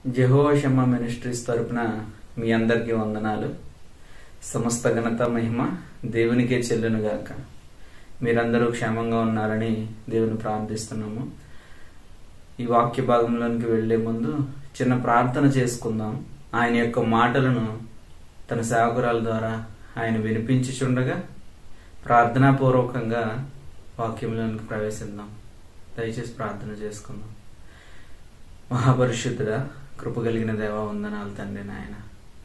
జెహోషమ్మ ministries తరపున మీ అందరికీ వందనాలు సమస్త ఘనత మహిమ దేవునికే చెల్లును గాక మీరందరూ క్షేమంగా ఉన్నారని దేవుని ప్రార్థిస్తున్నాము ఈ వాక్య భాగంలోనికి వెళ్లే ముందు చిన్న ప్రార్థన చేసుకుందాం ఆయన యొక్క మాటలను తన సేవకురాల ద్వారా ఆయన వినిపించుచుండగా ప్రార్థనాపూర్వకంగా వాక్యంలోనికి ప్రవేశిద్దాం దయచేసి ప్రార్థన చేసుకుందాం మహాపరిశుద్ధుడా కృప కలిగిన దేవ వందనాలు తండ్రి నాయన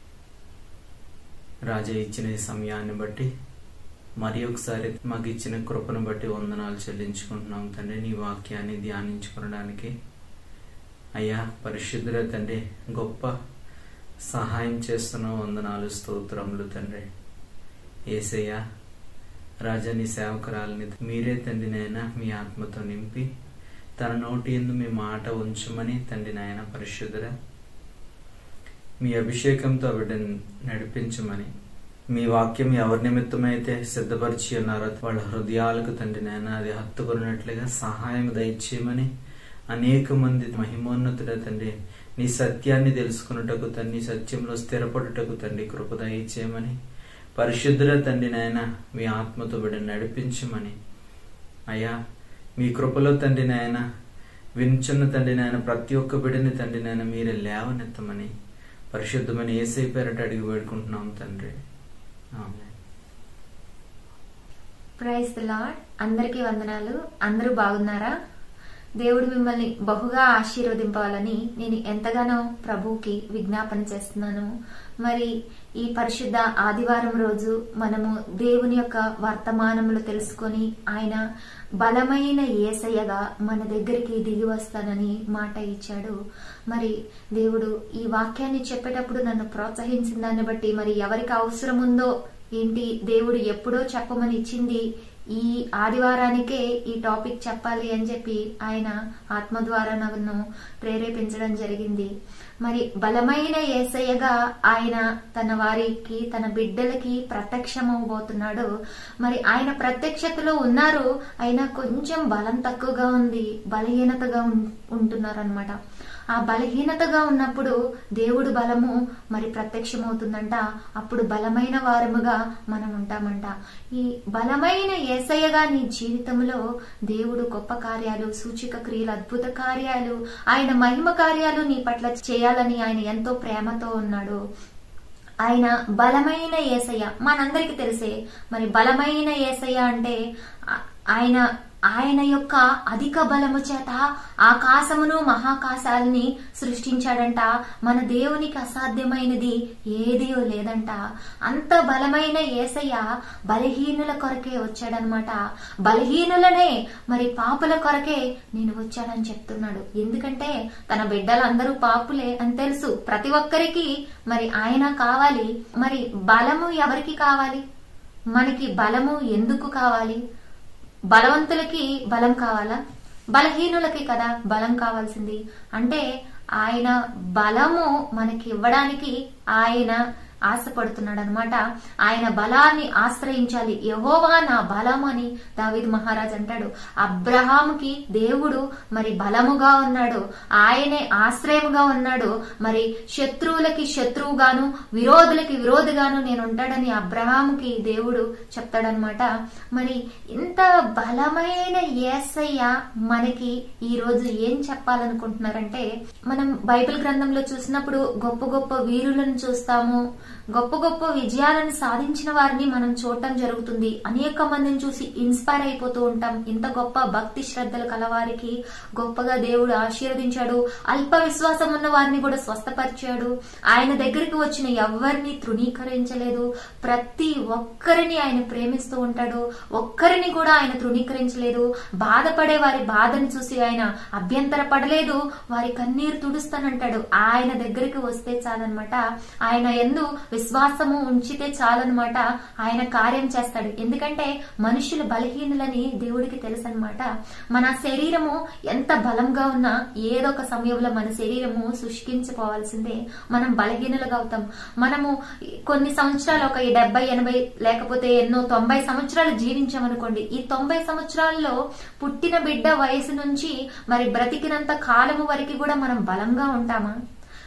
రాజా ఇచ్చిన ఈ సమయాన్ని బట్టి మరి ఒకసారి మాకు ఇచ్చిన కృపను బట్టి వందనాలు చెల్లించుకుంటున్నాం తండ్రి నీ వాక్యాన్ని ధ్యానించుకోవడానికి అయ్యా పరిశుద్ధుల తండ్రి గొప్ప సహాయం చేస్తున్న వందనాలు స్తోత్రములు తండ్రి ఏసయ్య రాజా నీ సేవకురాలని మీరే తండ్రి నాయన మీ ఆత్మతో నింపి తన నోటి ఎందు మీ మాట ఉంచమని తండ్రి నాయన పరిశుద్ధుర మీ అభిషేకంతో బిడ్డను నడిపించమని మీ వాక్యం ఎవరి నిమిత్తమైతే సిద్ధపరిచి ఉన్నారో వాళ్ళ హృదయాలకు తండ్రి నాయన అది హత్తుకున్నట్లుగా సహాయం దయచేయమని అనేక మంది మహిమోన్నతుడ తండ్రి నీ సత్యాన్ని తెలుసుకున్నటకు తండ్రి సత్యంలో స్థిరపడుటకు తండ్రి కృప దయచేయమని పరిశుద్ధుల తండ్రి నాయన మీ ఆత్మతో బిడ్డను నడిపించమని అయ్యా మీ కృపలో తండ్రి నాయన వించున్న తండ్రి నాయన ప్రతి ఒక్క బిడ్డని తండ్రి నాయన మీరే లేవనెత్తమని పరిశుద్ధమైన ఏసై పేరట అడిగి వేడుకుంటున్నాం తండ్రి ఆమె ప్రైజ్ ద లాడ్ అందరికీ వందనాలు అందరూ బాగున్నారా దేవుడు మిమ్మల్ని బహుగా ఆశీర్వదింపాలని నేను ఎంతగానో ప్రభువుకి విజ్ఞాపన చేస్తున్నాను మరి ఈ పరిశుద్ధ ఆదివారం రోజు మనము దేవుని యొక్క వర్తమానములు తెలుసుకొని ఆయన బలమైన ఏసయ్యగా మన దగ్గరికి దిగి వస్తానని మాట ఇచ్చాడు మరి దేవుడు ఈ వాక్యాన్ని చెప్పేటప్పుడు నన్ను ప్రోత్సహించిన దాన్ని బట్టి మరి ఎవరికి అవసరం ఉందో ఏంటి దేవుడు ఎప్పుడో చెప్పమని ఇచ్చింది ఈ ఆదివారానికే ఈ టాపిక్ చెప్పాలి అని చెప్పి ఆయన ఆత్మ ద్వారా నన్ను ప్రేరేపించడం జరిగింది మరి బలమైన ఏసయ్యగా ఆయన తన వారికి తన బిడ్డలకి ప్రత్యక్షమవబోతున్నాడు మరి ఆయన ప్రత్యక్షతలో ఉన్నారు అయినా కొంచెం బలం తక్కువగా ఉంది బలహీనతగా ఉంటున్నారు అనమాట ఆ బలహీనతగా ఉన్నప్పుడు దేవుడు బలము మరి ప్రత్యక్షమవుతుందంట అప్పుడు బలమైన వారముగా మనం ఉంటామంట ఈ బలమైన ఏసయ్యగా నీ జీవితంలో దేవుడు గొప్ప కార్యాలు సూచిక క్రియలు అద్భుత కార్యాలు ఆయన మహిమ కార్యాలు నీ పట్ల చేయాలని ఆయన ఎంతో ప్రేమతో ఉన్నాడు ఆయన బలమైన ఏసయ్య మనందరికి తెలిసే మరి బలమైన ఏసయ్య అంటే ఆయన ఆయన యొక్క అధిక బలము చేత ఆకాశమును మహాకాశాలని సృష్టించాడంట మన దేవునికి అసాధ్యమైనది ఏదియో లేదంట అంత బలమైన ఏసయ్య బలహీనుల కొరకే వచ్చాడనమాట బలహీనులనే మరి పాపుల కొరకే నేను వచ్చాడని చెప్తున్నాడు ఎందుకంటే తన బిడ్డలందరూ పాపులే అని తెలుసు ప్రతి ఒక్కరికి మరి ఆయన కావాలి మరి బలము ఎవరికి కావాలి మనకి బలము ఎందుకు కావాలి బలవంతులకి బలం కావాలా బలహీనులకి కదా బలం కావాల్సింది అంటే ఆయన బలము మనకి ఇవ్వడానికి ఆయన ఆశపడుతున్నాడు అనమాట ఆయన బలాన్ని ఆశ్రయించాలి యహోవా నా బలం అని దావిద్ మహారాజ్ అంటాడు అబ్రహాముకి దేవుడు మరి బలముగా ఉన్నాడు ఆయనే ఆశ్రయముగా ఉన్నాడు మరి శత్రువులకి శత్రువుగాను విరోధులకి విరోధిగాను నేను ఉంటాడని అబ్రహాముకి దేవుడు చెప్తాడనమాట మరి ఇంత బలమైన ఏసయ్య మనకి ఈ రోజు ఏం చెప్పాలనుకుంటున్నారంటే మనం బైబిల్ గ్రంథంలో చూసినప్పుడు గొప్ప గొప్ప వీరులను చూస్తాము గొప్ప గొప్ప విజయాలను సాధించిన వారిని మనం చూడటం జరుగుతుంది అనేక మందిని చూసి ఇన్స్పైర్ అయిపోతూ ఉంటాం ఇంత గొప్ప భక్తి శ్రద్ధలు కలవారికి గొప్పగా దేవుడు ఆశీర్వదించాడు అల్ప విశ్వాసం ఉన్న వారిని కూడా స్వస్థపరిచాడు ఆయన దగ్గరికి వచ్చిన ఎవరిని తృణీకరించలేదు ప్రతి ఒక్కరిని ఆయన ప్రేమిస్తూ ఉంటాడు ఒక్కరిని కూడా ఆయన తృణీకరించలేదు బాధపడే వారి బాధను చూసి ఆయన అభ్యంతర పడలేదు వారి కన్నీరు తుడుస్తానంటాడు ఆయన దగ్గరికి వస్తే చాలన్నమాట ఆయన ఎందు విశ్వాసము ఉంచితే చాలన్నమాట ఆయన కార్యం చేస్తాడు ఎందుకంటే మనుషులు బలహీనులని దేవుడికి తెలుసు అనమాట మన శరీరము ఎంత బలంగా ఉన్నా ఏదో ఒక సమయంలో మన శరీరము శుష్కించిపోవాల్సిందే మనం బలహీనులుగా అవుతాం మనము కొన్ని సంవత్సరాలు ఒక డెబ్బై ఎనభై లేకపోతే ఎన్నో తొంభై సంవత్సరాలు జీవించామనుకోండి ఈ తొంభై సంవత్సరాల్లో పుట్టిన బిడ్డ వయసు నుంచి మరి బ్రతికినంత కాలము వరకు కూడా మనం బలంగా ఉంటామా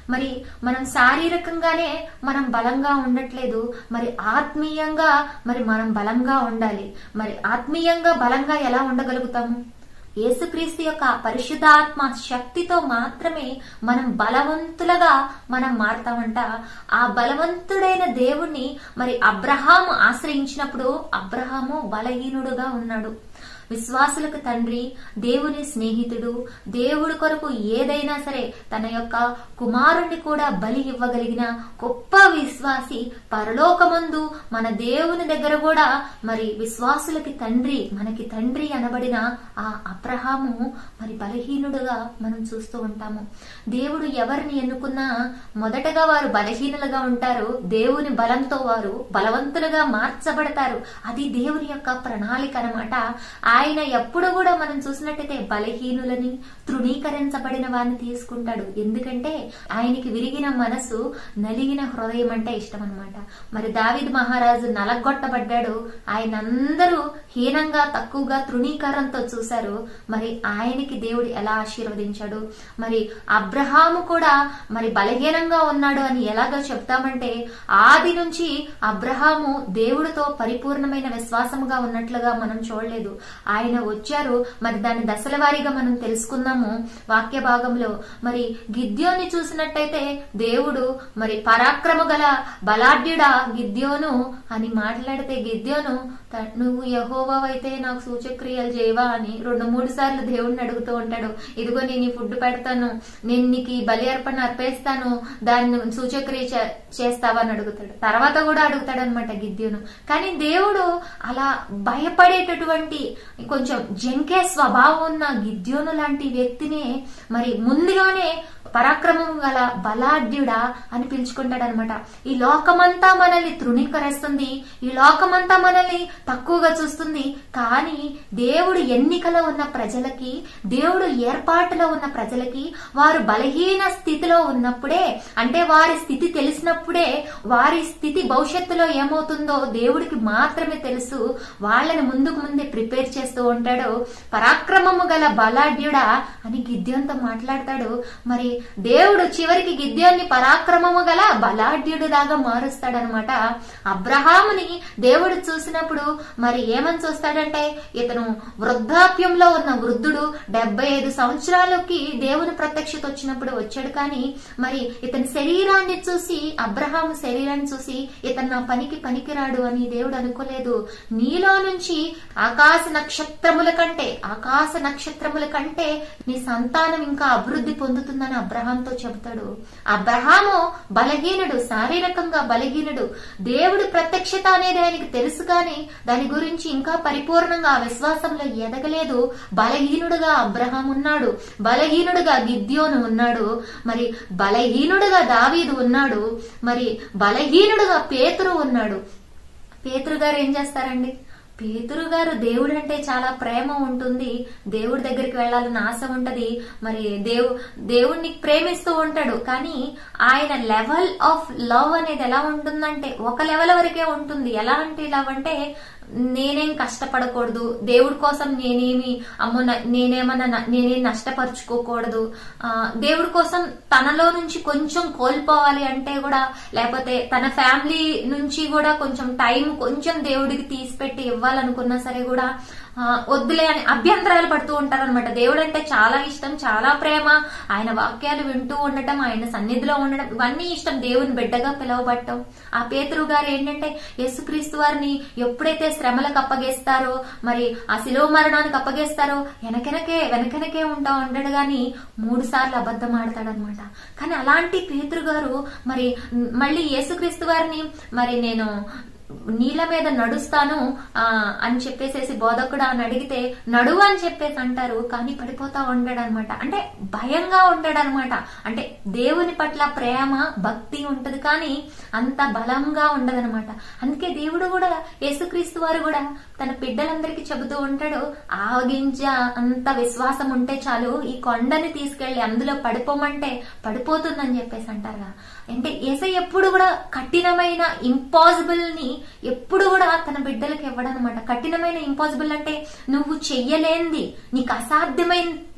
మరి మనం శారీరకంగానే మనం బలంగా ఉండట్లేదు మరి ఆత్మీయంగా మరి మనం బలంగా ఉండాలి మరి ఆత్మీయంగా బలంగా ఎలా ఉండగలుగుతాము యేసుక్రీస్తు యొక్క పరిశుద్ధాత్మ శక్తితో మాత్రమే మనం బలవంతులుగా మనం మారతామంట ఆ బలవంతుడైన దేవుణ్ణి మరి అబ్రహాము ఆశ్రయించినప్పుడు అబ్రహాము బలహీనుడుగా ఉన్నాడు విశ్వాసులకు తండ్రి దేవుని స్నేహితుడు దేవుడి కొరకు ఏదైనా సరే తన యొక్క కుమారుణ్ణి కూడా బలి ఇవ్వగలిగిన గొప్ప విశ్వాసి పరలోకమందు మన దేవుని దగ్గర కూడా మరి విశ్వాసులకి తండ్రి మనకి తండ్రి అనబడిన ఆ అబ్రహాము మరి బలహీనుడుగా మనం చూస్తూ ఉంటాము దేవుడు ఎవరిని ఎన్నుకున్నా మొదటగా వారు బలహీనులుగా ఉంటారు దేవుని బలంతో వారు బలవంతులుగా మార్చబడతారు అది దేవుని యొక్క ప్రణాళిక అనమాట ఆయన ఎప్పుడు కూడా మనం చూసినట్టయితే బలహీనులని తృణీకరించబడిన వారిని తీసుకుంటాడు ఎందుకంటే ఆయనకి విరిగిన మనసు నలిగిన హృదయం అంటే ఇష్టం అనమాట మరి దావిద్ మహారాజు నలగొట్టబడ్డాడు ఆయన అందరూ హీనంగా తక్కువగా తృణీకారంతో చూశారు మరి ఆయనకి దేవుడు ఎలా ఆశీర్వదించాడు మరి అబ్రహాము కూడా మరి బలహీనంగా ఉన్నాడు అని ఎలాగో చెప్తామంటే ఆది నుంచి అబ్రహాము దేవుడితో పరిపూర్ణమైన విశ్వాసముగా ఉన్నట్లుగా మనం చూడలేదు ఆయన వచ్చారు మరి దాని దశల వారీగా మనం తెలుసుకుందాము వాక్య భాగంలో మరి గిద్యోని చూసినట్టయితే దేవుడు మరి పరాక్రమ గల బలాఢ్యుడా గిద్యోను అని మాట్లాడితే గిద్యోను త- నువ్వు యహోవా అయితే నాకు సూచక్రియలు చేయవా అని రెండు మూడు సార్లు దేవుడిని అడుగుతూ ఉంటాడు ఇదిగో నేను ఈ ఫుడ్ పెడతాను నేను నీకు ఈ బలి అర్పణ అర్పేస్తాను దాన్ని సూచక్రియ చే- చేస్తావా అని అడుగుతాడు తర్వాత కూడా అడుగుతాడు అనమాట గిద్యోను కానీ దేవుడు అలా భయపడేటటువంటి కొంచెం జంకే స్వభావం ఉన్న గిద్యోను లాంటి వ్యక్తినే మరి ముందుగానే పరాక్రమం గల బలాఢ్యుడా అని పిలుచుకుంటాడు అనమాట ఈ లోకమంతా మనల్ని తృణీకరిస్తుంది ఈ లోకమంతా మనల్ని తక్కువగా చూస్తుంది కానీ దేవుడు ఎన్నికలో ఉన్న ప్రజలకి దేవుడు ఏర్పాటులో ఉన్న ప్రజలకి వారు బలహీన స్థితిలో ఉన్నప్పుడే అంటే వారి స్థితి తెలిసినప్పుడే వారి స్థితి భవిష్యత్తులో ఏమవుతుందో దేవుడికి మాత్రమే తెలుసు వాళ్ళని ముందుకు ముందే ప్రిపేర్ చేస్తూ ఉంటాడు పరాక్రమము గల బలాఢ్యుడా అని గిద్యోన్తో మాట్లాడతాడు మరి దేవుడు చివరికి గిద్యోన్ని పరాక్రమము గల బలాఢ్యుడు లాగా మారుస్తాడనమాట అబ్రహాముని దేవుడు చూసినప్పుడు మరి ఏమని చూస్తాడంటే ఇతను వృద్ధాప్యంలో ఉన్న వృద్ధుడు డెబ్బై ఐదు సంవత్సరాలకి దేవుని ప్రత్యక్షత వచ్చినప్పుడు వచ్చాడు కానీ మరి ఇతని శరీరాన్ని చూసి అబ్రహాము శరీరాన్ని చూసి ఇతను నా పనికి పనికిరాడు అని దేవుడు అనుకోలేదు నీలో నుంచి ఆకాశ నక్షత్రముల కంటే ఆకాశ నక్షత్రముల కంటే నీ సంతానం ఇంకా అభివృద్ధి పొందుతుందని అబ్రహాంతో చెబుతాడు అబ్రహాము బలహీనుడు శారీరకంగా బలహీనుడు దేవుడి ప్రత్యక్షత అనేది ఆయనకి తెలుసు కానీ దాని గురించి ఇంకా పరిపూర్ణంగా ఆ విశ్వాసంలో ఎదగలేదు బలహీనుడుగా అబ్రహాం ఉన్నాడు బలహీనుడుగా గిద్యోను ఉన్నాడు మరి బలహీనుడుగా దావీదు ఉన్నాడు మరి బలహీనుడుగా పేతురు ఉన్నాడు పేతురు గారు ఏం చేస్తారండి పేతురు గారు దేవుడు అంటే చాలా ప్రేమ ఉంటుంది దేవుడి దగ్గరికి వెళ్ళాలని ఆశ ఉంటది మరి దేవు దేవుడిని ప్రేమిస్తూ ఉంటాడు కానీ ఆయన లెవెల్ ఆఫ్ లవ్ అనేది ఎలా ఉంటుందంటే ఒక లెవెల్ వరకే ఉంటుంది ఎలాంటి లవ్ అంటే నేనేం కష్టపడకూడదు దేవుడి కోసం నేనేమి అమ్మో న- నేనేమన్నా న- నేనేం నష్టపరుచుకోకూడదు ఆ, దేవుడి కోసం తనలో నుంచి కొంచెం కోల్పోవాలి అంటే కూడా లేకపోతే తన ఫ్యామిలీ నుంచి కూడా కొంచెం టైం కొంచెం దేవుడికి తీసిపెట్టి ఇవ్వాలనుకున్నా సరే కూడా ఆ, వద్దులే అని అభ్యంతరాలు పడుతూ ఉంటారు అనమాట దేవుడు అంటే చాలా ఇష్టం చాలా ప్రేమ ఆయన వాక్యాలు వింటూ ఉండటం ఆయన సన్నిధిలో ఉండడం ఇవన్నీ ఇష్టం దేవుని బిడ్డగా పిలువబట్టం ఆ పేతురు గారు ఏంటంటే యేసుక్రీస్తు వారిని ఎప్పుడైతే శ్రమలకు అప్పగేస్తారో మరి ఆ శిలువ మరణానికి అప్పగేస్తారో వెనకెనకే వెనకెనకే ఉంటా ఉంటాడు గాని మూడు సార్లు అబద్ధం ఆడతాడనమాట కానీ అలాంటి పేతురు గారు మరి మళ్ళీ యేసుక్రీస్తు వారిని మరి నేను నీళ్ళ మీద నడుస్తాను ఆ అని చెప్పేసేసి బోధకుడు అని అడిగితే నడువు అని చెప్పేసి అంటారు కానీ పడిపోతా ఉంటాడనమాట అంటే భయంగా ఉంటాడనమాట అంటే దేవుని పట్ల ప్రేమ భక్తి ఉంటది కానీ అంత బలంగా ఉండదనమాట అందుకే దేవుడు కూడా యేసుక్రీస్తు వారు కూడా తన బిడ్డలందరికీ చెబుతూ ఉంటాడు ఆవగింజ అంత విశ్వాసం ఉంటే చాలు ఈ కొండని తీసుకెళ్లి అందులో పడిపోమంటే పడిపోతుందని చెప్పేసి అంటారుగా అంటే ఏసై ఎప్పుడు కూడా కఠినమైన ఇంపాసిబుల్ ని ఎప్పుడు కూడా తన బిడ్డలకు ఇవ్వడనమాట కఠినమైన ఇంపాసిబుల్ అంటే నువ్వు చెయ్యలేంది నీకు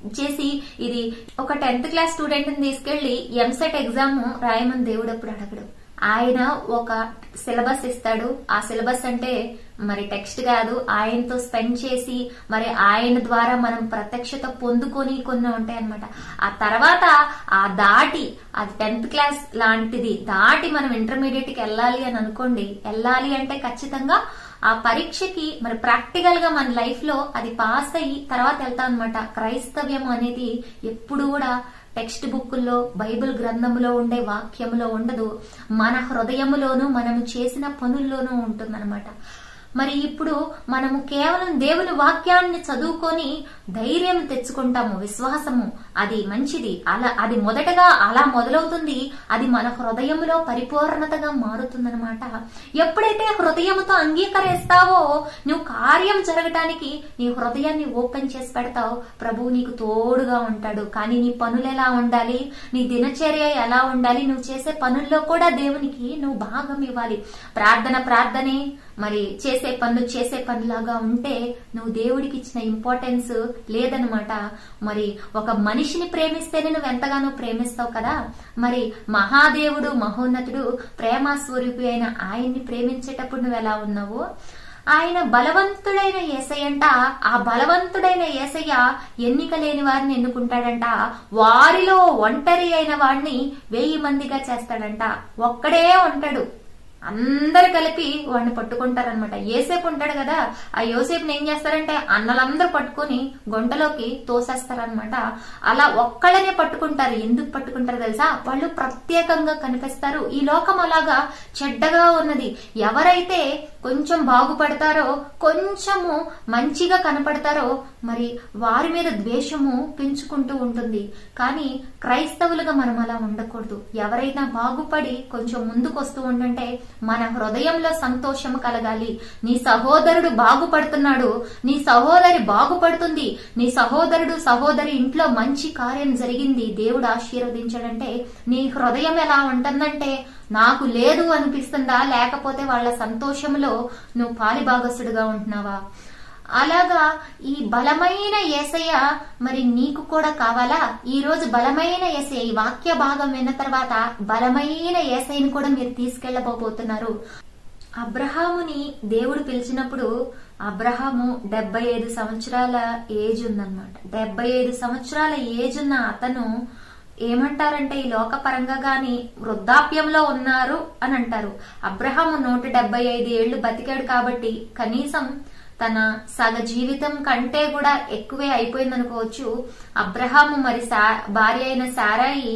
చేసి ఇది ఒక టెన్త్ క్లాస్ స్టూడెంట్ ని తీసుకెళ్లి ఎంసెట్ ఎగ్జామ్ రాయమని దేవుడు అప్పుడు అడగడు ఆయన ఒక సిలబస్ ఇస్తాడు ఆ సిలబస్ అంటే మరి టెక్స్ట్ కాదు ఆయనతో స్పెండ్ చేసి మరి ఆయన ద్వారా మనం ప్రత్యక్షత పొందుకొని కొన్ని ఉంటాయి అనమాట ఆ తర్వాత ఆ దాటి అది టెన్త్ క్లాస్ లాంటిది దాటి మనం ఇంటర్మీడియట్ కి వెళ్ళాలి అని అనుకోండి వెళ్ళాలి అంటే ఖచ్చితంగా ఆ పరీక్షకి మరి ప్రాక్టికల్ గా మన లైఫ్ లో అది పాస్ అయ్యి తర్వాత వెళ్తాం అనమాట క్రైస్తవ్యం అనేది ఎప్పుడు కూడా టెక్స్ట్ బుక్కుల్లో బైబిల్ గ్రంథములో ఉండే వాక్యములో ఉండదు మన హృదయములోనూ మనము చేసిన పనుల్లోనూ ఉంటుందన్నమాట మరి ఇప్పుడు మనము కేవలం దేవుని వాక్యాన్ని చదువుకొని ధైర్యం తెచ్చుకుంటాము విశ్వాసము అది మంచిది అలా అది మొదటగా అలా మొదలవుతుంది అది మన హృదయములో పరిపూర్ణతగా మారుతుందన్నమాట ఎప్పుడైతే హృదయముతో అంగీకరిస్తావో నువ్వు కార్యం జరగటానికి నీ హృదయాన్ని ఓపెన్ చేసి పెడతావు ప్రభువు నీకు తోడుగా ఉంటాడు కానీ నీ పనులు ఎలా ఉండాలి నీ దినచర్య ఎలా ఉండాలి నువ్వు చేసే పనుల్లో కూడా దేవునికి నువ్వు భాగం ఇవ్వాలి ప్రార్థన ప్రార్థనే మరి చేసే పనులు చేసే పనిలాగా ఉంటే నువ్వు దేవుడికి ఇచ్చిన ఇంపార్టెన్స్ లేదనమాట మరి ఒక మనిషిని ప్రేమిస్తేనే నువ్వు ఎంతగానో ప్రేమిస్తావు కదా మరి మహాదేవుడు మహోన్నతుడు ప్రేమ స్వరూపి అయిన ఆయన్ని ప్రేమించేటప్పుడు నువ్వు ఎలా ఉన్నావు ఆయన బలవంతుడైన ఏసయ్యంట ఆ బలవంతుడైన ఏసయ్య ఎన్నిక లేని వారిని ఎన్నుకుంటాడంట వారిలో ఒంటరి అయిన వాడిని వెయ్యి మందిగా చేస్తాడంట ఒక్కడే ఉంటాడు అందరు కలిపి వాడిని పట్టుకుంటారనమాట ఏసేపు ఉంటాడు కదా ఆ యోసేపుని ఏం చేస్తారంటే అన్నలందరూ పట్టుకుని గుంటలోకి తోసేస్తారనమాట అలా ఒక్కళ్ళనే పట్టుకుంటారు ఎందుకు పట్టుకుంటారు తెలుసా వాళ్ళు ప్రత్యేకంగా కనిపిస్తారు ఈ లోకం అలాగా చెడ్డగా ఉన్నది ఎవరైతే కొంచెం బాగుపడతారో కొంచెము మంచిగా కనపడతారో మరి వారి మీద ద్వేషము పెంచుకుంటూ ఉంటుంది కానీ క్రైస్తవులుగా మనం అలా ఉండకూడదు ఎవరైనా బాగుపడి కొంచెం ముందుకు వస్తూ ఉంటుంటే మన హృదయంలో సంతోషం కలగాలి నీ సహోదరుడు బాగుపడుతున్నాడు నీ సహోదరి బాగుపడుతుంది నీ సహోదరుడు సహోదరి ఇంట్లో మంచి కార్యం జరిగింది దేవుడు ఆశీర్వదించాడంటే నీ హృదయం ఎలా ఉంటుందంటే నాకు లేదు అనిపిస్తుందా లేకపోతే వాళ్ళ సంతోషంలో నువ్వు పాలిభాగస్తుడుగా ఉంటున్నావా అలాగా ఈ బలమైన ఏసయ్య మరి నీకు కూడా కావాలా ఈ రోజు బలమైన ఏసయ్య ఈ వాక్య భాగం విన్న తర్వాత బలమైన ఏసైని కూడా మీరు తీసుకెళ్లబోతున్నారు అబ్రహాముని దేవుడు పిలిచినప్పుడు అబ్రహాము డెబ్బై ఐదు సంవత్సరాల ఏజ్ ఉందన్నమాట డెబ్బై ఐదు సంవత్సరాల ఏజ్ ఉన్న అతను ఏమంటారంటే ఈ లోకపరంగా గాని వృద్ధాప్యంలో ఉన్నారు అని అంటారు అబ్రహాము నూట డెబ్బై ఐదు ఏళ్లు బతికాడు కాబట్టి కనీసం తన సగ జీవితం కంటే కూడా ఎక్కువే అయిపోయింది అనుకోవచ్చు అబ్రహాము మరి సా- భార్య అయిన సారాయి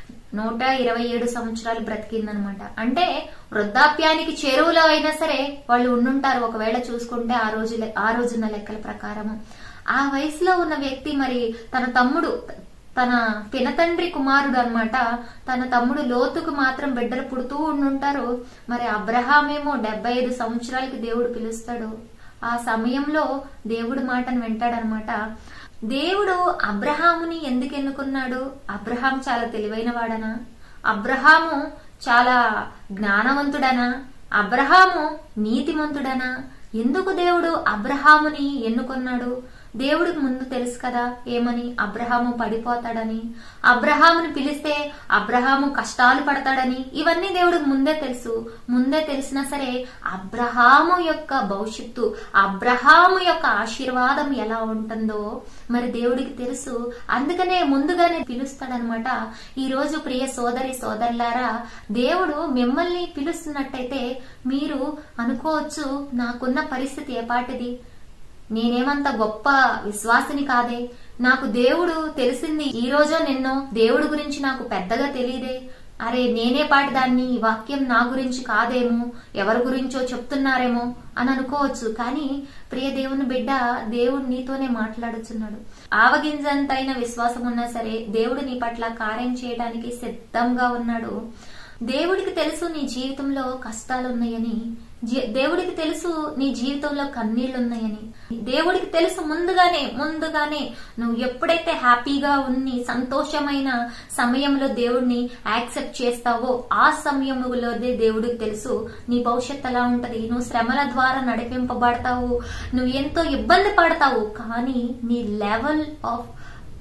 నూట ఇరవై ఏడు సంవత్సరాలు బ్రతికిందనమాట అంటే వృద్ధాప్యానికి చెరువులో అయినా సరే వాళ్ళు ఉండుంటారు ఒకవేళ చూసుకుంటే ఆ రోజు ఆ రోజున్న లెక్కల ప్రకారము ఆ వయసులో ఉన్న వ్యక్తి మరి తన తమ్ముడు తన పినతండ్రి కుమారుడు అన్నమాట తన తమ్ముడు లోతుకు మాత్రం బిడ్డలు పుడుతూ ఉండుంటారు మరి అబ్రహామేమో డెబ్బై ఐదు సంవత్సరాలకి దేవుడు పిలుస్తాడు ఆ సమయంలో దేవుడు మాటను వింటాడనమాట దేవుడు అబ్రహాముని ఎందుకు ఎన్నుకున్నాడు అబ్రహాం చాలా తెలివైన వాడనా అబ్రహాము చాలా జ్ఞానవంతుడనా అబ్రహాము నీతిమంతుడనా ఎందుకు దేవుడు అబ్రహాముని ఎన్నుకున్నాడు దేవుడికి ముందు తెలుసు కదా ఏమని అబ్రహాము పడిపోతాడని అబ్రహాముని పిలిస్తే అబ్రహాము కష్టాలు పడతాడని ఇవన్నీ దేవుడికి ముందే తెలుసు ముందే తెలిసినా సరే అబ్రహాము యొక్క భవిష్యత్తు అబ్రహాము యొక్క ఆశీర్వాదం ఎలా ఉంటుందో మరి దేవుడికి తెలుసు అందుకనే ముందుగానే పిలుస్తాడనమాట ఈ రోజు ప్రియ సోదరి సోదరులారా దేవుడు మిమ్మల్ని పిలుస్తున్నట్టయితే మీరు అనుకోవచ్చు నాకున్న పరిస్థితి ఏపాటిది నేనేమంత గొప్ప విశ్వాసిని కాదే నాకు దేవుడు తెలిసింది ఈ రోజో నిన్నో దేవుడి గురించి నాకు పెద్దగా తెలియదే అరే నేనే పాటి దాన్ని ఈ వాక్యం నా గురించి కాదేమో ఎవరి గురించో చెప్తున్నారేమో అని అనుకోవచ్చు కానీ ప్రియ దేవుని బిడ్డ దేవుడు నీతోనే మాట్లాడుచున్నాడు ఆవగింజంతైన విశ్వాసం ఉన్నా సరే దేవుడు నీ పట్ల కార్యం చేయడానికి సిద్ధంగా ఉన్నాడు దేవుడికి తెలుసు నీ జీవితంలో కష్టాలు ఉన్నాయని జీ- దేవుడికి తెలుసు నీ జీవితంలో కన్నీళ్లు ఉన్నాయని దేవుడికి తెలుసు ముందుగానే ముందుగానే నువ్వు ఎప్పుడైతే హ్యాపీగా ఉన్ని సంతోషమైన సమయంలో దేవుడిని యాక్సెప్ట్ చేస్తావో ఆ సమయంలోనే దేవుడికి తెలుసు నీ భవిష్యత్తు ఎలా ఉంటది నువ్వు శ్రమల ద్వారా నడిపింపబడతావు నువ్వు ఎంతో ఇబ్బంది పడతావు కానీ నీ level of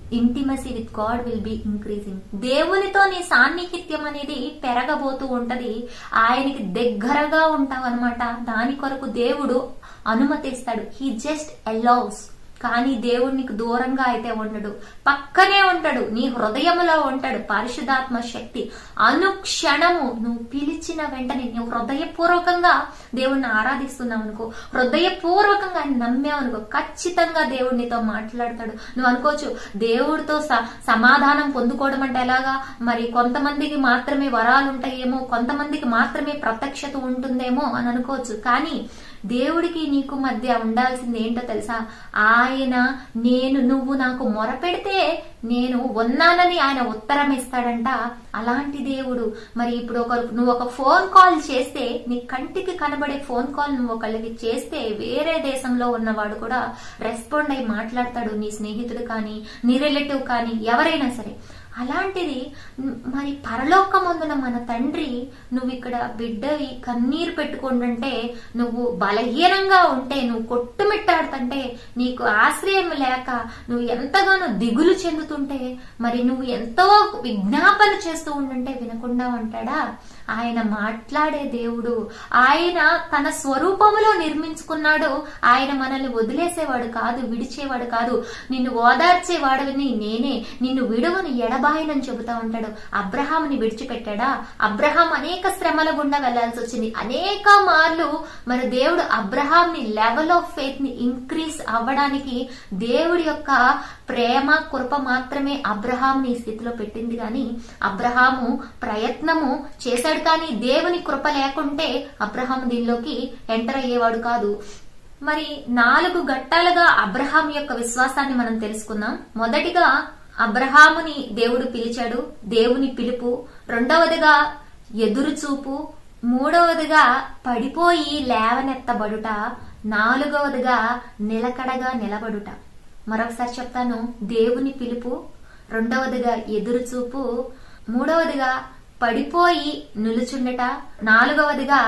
intimacy with God will be increasing దేవునితో నీ సాన్నిహిత్యం అనేది పెరగబోతూ ఉంటది ఆయనకి దగ్గరగా ఉంటావు అనమాట దాని కొరకు దేవుడు అనుమతిస్తాడు హీ జస్ట్ అలౌస్ కానీ దేవుడు నీకు దూరంగా అయితే ఉండడు పక్కనే ఉంటాడు నీ హృదయములో ఉంటాడు పరిశుధాత్మ శక్తి అనుక్షణము నువ్వు పిలిచిన వెంటనే నువ్వు హృదయపూర్వకంగా దేవుణ్ణి ఆరాధిస్తున్నావు అనుకో హృదయపూర్వకంగా ఆయన నమ్మావు అనుకో ఖచ్చితంగా దేవుడు నీతో మాట్లాడతాడు నువ్వు అనుకోవచ్చు దేవుడితో స- సమాధానం పొందుకోవడం అంటే ఎలాగా మరి కొంతమందికి మాత్రమే వరాలు ఉంటాయేమో కొంతమందికి మాత్రమే ప్రత్యక్షత ఉంటుందేమో అని అనుకోవచ్చు కానీ దేవుడికి నీకు మధ్య ఉండాల్సింది ఏంటో తెలుసా ఆయన నేను నువ్వు నాకు మొరపెడితే నేను ఉన్నానని ఆయన ఉత్తరం ఇస్తాడంట అలాంటి దేవుడు మరి ఇప్పుడు ఒక నువ్వు ఒక ఫోన్ కాల్ చేస్తే నీ కంటికి కనబడే ఫోన్ కాల్ నువ్వు ఒకళ్ళకి చేస్తే వేరే దేశంలో ఉన్నవాడు కూడా రెస్పాండ్ అయి మాట్లాడతాడు నీ స్నేహితుడు కానీ నీ రిలేటివ్ కానీ ఎవరైనా సరే అలాంటిది మ్, మరి పరలోకమందున మన తండ్రి నువ్వు ఇక్కడ బిడ్డవి కన్నీరు పెట్టుకుంటుంటే నువ్వు బలహీనంగా ఉంటే నువ్వు కొట్టుమిట్టాడుతుంటే నీకు ఆశ్రయం లేక నువ్వు ఎంతగానో దిగులు చెందుతుంటే మరి నువ్వు ఎంతో విజ్ఞాపన చేస్తూ ఉంటుంటే వినకుండా ఉంటాడా ఆయన మాట్లాడే దేవుడు ఆయన తన స్వరూపములో నిర్మించుకున్నాడు ఆయన మనల్ని వదిలేసేవాడు కాదు విడిచేవాడు కాదు నిన్ను ఓదార్చేవాడని నేనే నిన్ను విడువని ఎడబాయనని చెబుతా ఉంటాడు అబ్రహాంని విడిచిపెట్టాడా అబ్రహాం అనేక శ్రమల గుండా వెళ్లాల్సి వచ్చింది అనేక మార్లు మరి దేవుడు అబ్రహాంని లెవెల్ ఆఫ్ ఫెయిత్ ని ఇంక్రీజ్ అవ్వడానికి దేవుడి యొక్క ప్రేమ కృప మాత్రమే అబ్రహాంని ఈ స్థితిలో పెట్టింది కానీ అబ్రహాము ప్రయత్నము చేశాడు కానీ దేవుని కృప లేకుంటే అబ్రహాం దీనిలోకి ఎంటర్ అయ్యేవాడు కాదు మరి నాలుగు ఘట్టాలుగా అబ్రహాం యొక్క విశ్వాసాన్ని మనం తెలుసుకుందాం మొదటిగా అబ్రహాముని దేవుడు పిలిచాడు దేవుని పిలుపు రెండవదిగా ఎదురు చూపు మూడవదిగా పడిపోయి లేవనెత్తబడుట నాలుగవదిగా నిలకడగా నిలబడుట మరొకసారి చెప్తాను దేవుని పిలుపు రెండవదిగా ఎదురు చూపు మూడవదిగా పడిపోయి నిలుచుండట నాలుగవదిగా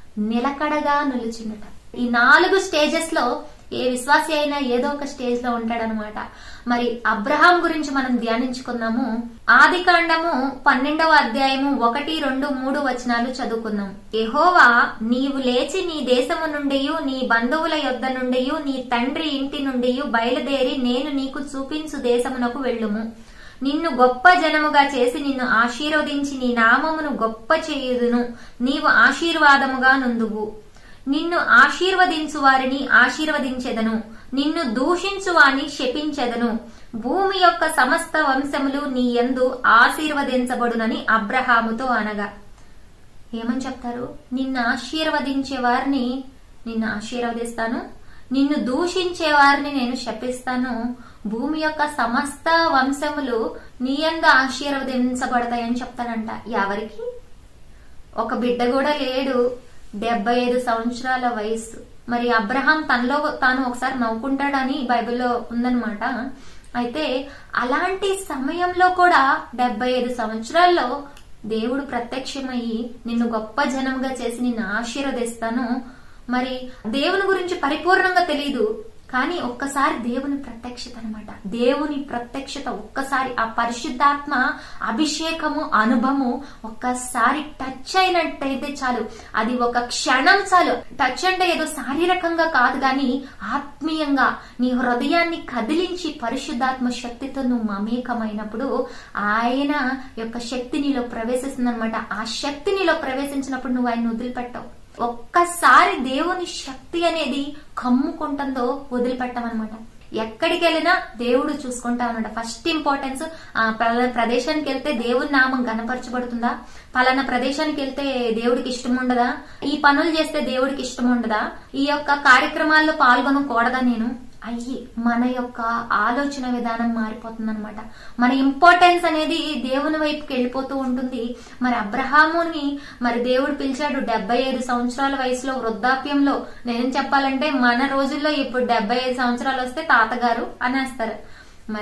నిలకడగా నిలుచుండట ఈ నాలుగు స్టేజెస్ లో ఏ విశ్వాసి అయినా ఏదో ఒక స్టేజ్ లో ఉంటాడనమాట మరి అబ్రహాం గురించి మనం ధ్యానించుకుందాము ఆది కాండము పన్నెండవ అధ్యాయము ఒకటి రెండు మూడు వచనాలు చదువుకుందాం ఎహోవా నీవు లేచి నీ దేశము నుండి నీ బంధువుల యొద్ద నుండి నీ తండ్రి ఇంటి నుండి బయలుదేరి నేను నీకు చూపించు దేశమునకు వెళ్ళుము నిన్ను గొప్ప జనముగా చేసి నిన్ను ఆశీర్వదించి నీ నామమును గొప్ప చేయుదును నీవు ఆశీర్వాదముగా నుందువు నిన్ను ఆశీర్వదించు వారిని ఆశీర్వదించెదను నిన్ను దూషించు వాని శపించెదను భూమి యొక్క సమస్త వంశములు నీ యందు ఆశీర్వదించబడునని అబ్రహాముతో అనగా ఏమని చెప్తారు నిన్ను ఆశీర్వదించే వారిని నిన్ను ఆశీర్వదిస్తాను నిన్ను దూషించే వారిని నేను శపిస్తాను భూమి యొక్క సమస్త వంశములు నీయంగా ఆశీర్వదించబడతాయని చెప్తాడంట ఎవరికి ఒక బిడ్డ కూడా లేడు డెబ్బై ఐదు సంవత్సరాల వయసు మరి అబ్రహాం తనలో తాను ఒకసారి నవ్వుకుంటాడని బైబిల్లో ఉందన్నమాట అయితే అలాంటి సమయంలో కూడా డెబ్బై ఐదు సంవత్సరాల్లో దేవుడు ప్రత్యక్షమయ్యి నిన్ను గొప్ప జనంగా చేసి నిన్ను ఆశీర్వదిస్తాను మరి దేవుని గురించి పరిపూర్ణంగా తెలియదు కానీ ఒక్కసారి దేవుని ప్రత్యక్షత అనమాట దేవుని ప్రత్యక్షత ఒక్కసారి ఆ పరిశుద్ధాత్మ అభిషేకము అనుభవము ఒక్కసారి టచ్ అయినట్టయితే చాలు అది ఒక క్షణం చాలు టచ్ అంటే ఏదో శారీరకంగా కాదు కానీ ఆత్మీయంగా నీ హృదయాన్ని కదిలించి పరిశుద్ధాత్మ శక్తితో నువ్వు మమేకమైనప్పుడు ఆయన యొక్క శక్తి నీలో ప్రవేశిస్తుంది అనమాట ఆ శక్తి నీలో ప్రవేశించినప్పుడు నువ్వు ఆయన వదిలిపెట్టవు ఒక్కసారి దేవుని శక్తి అనేది కమ్ముకుంటుందో వదిలిపెట్టమన్నమాట ఎక్కడికి వెళ్ళినా దేవుడు చూసుకుంటా ఉన్నాడు ఫస్ట్ ఇంపార్టెన్స్ ఆ పలానా ప్రదేశానికి వెళ్తే దేవుని నామం గనపరచబడుతుందా పలానా ప్రదేశానికి వెళ్తే దేవుడికి ఇష్టం ఉండదా ఈ పనులు చేస్తే దేవుడికి ఇష్టం ఉండదా ఈ యొక్క కార్యక్రమాల్లో పాల్గొనకూడదా నేను అయ్యి మన యొక్క ఆలోచన విధానం మారిపోతుంది అనమాట మన ఇంపార్టెన్స్ అనేది దేవుని వైపుకి వెళ్ళిపోతూ ఉంటుంది మరి అబ్రహాముని మరి దేవుడు పిలిచాడు డెబ్బై ఐదు సంవత్సరాల వయసులో వృద్ధాప్యంలో నేను చెప్పాలంటే మన రోజుల్లో ఇప్పుడు డెబ్బై ఐదు సంవత్సరాలు వస్తే తాతగారు అనేస్తారు మరి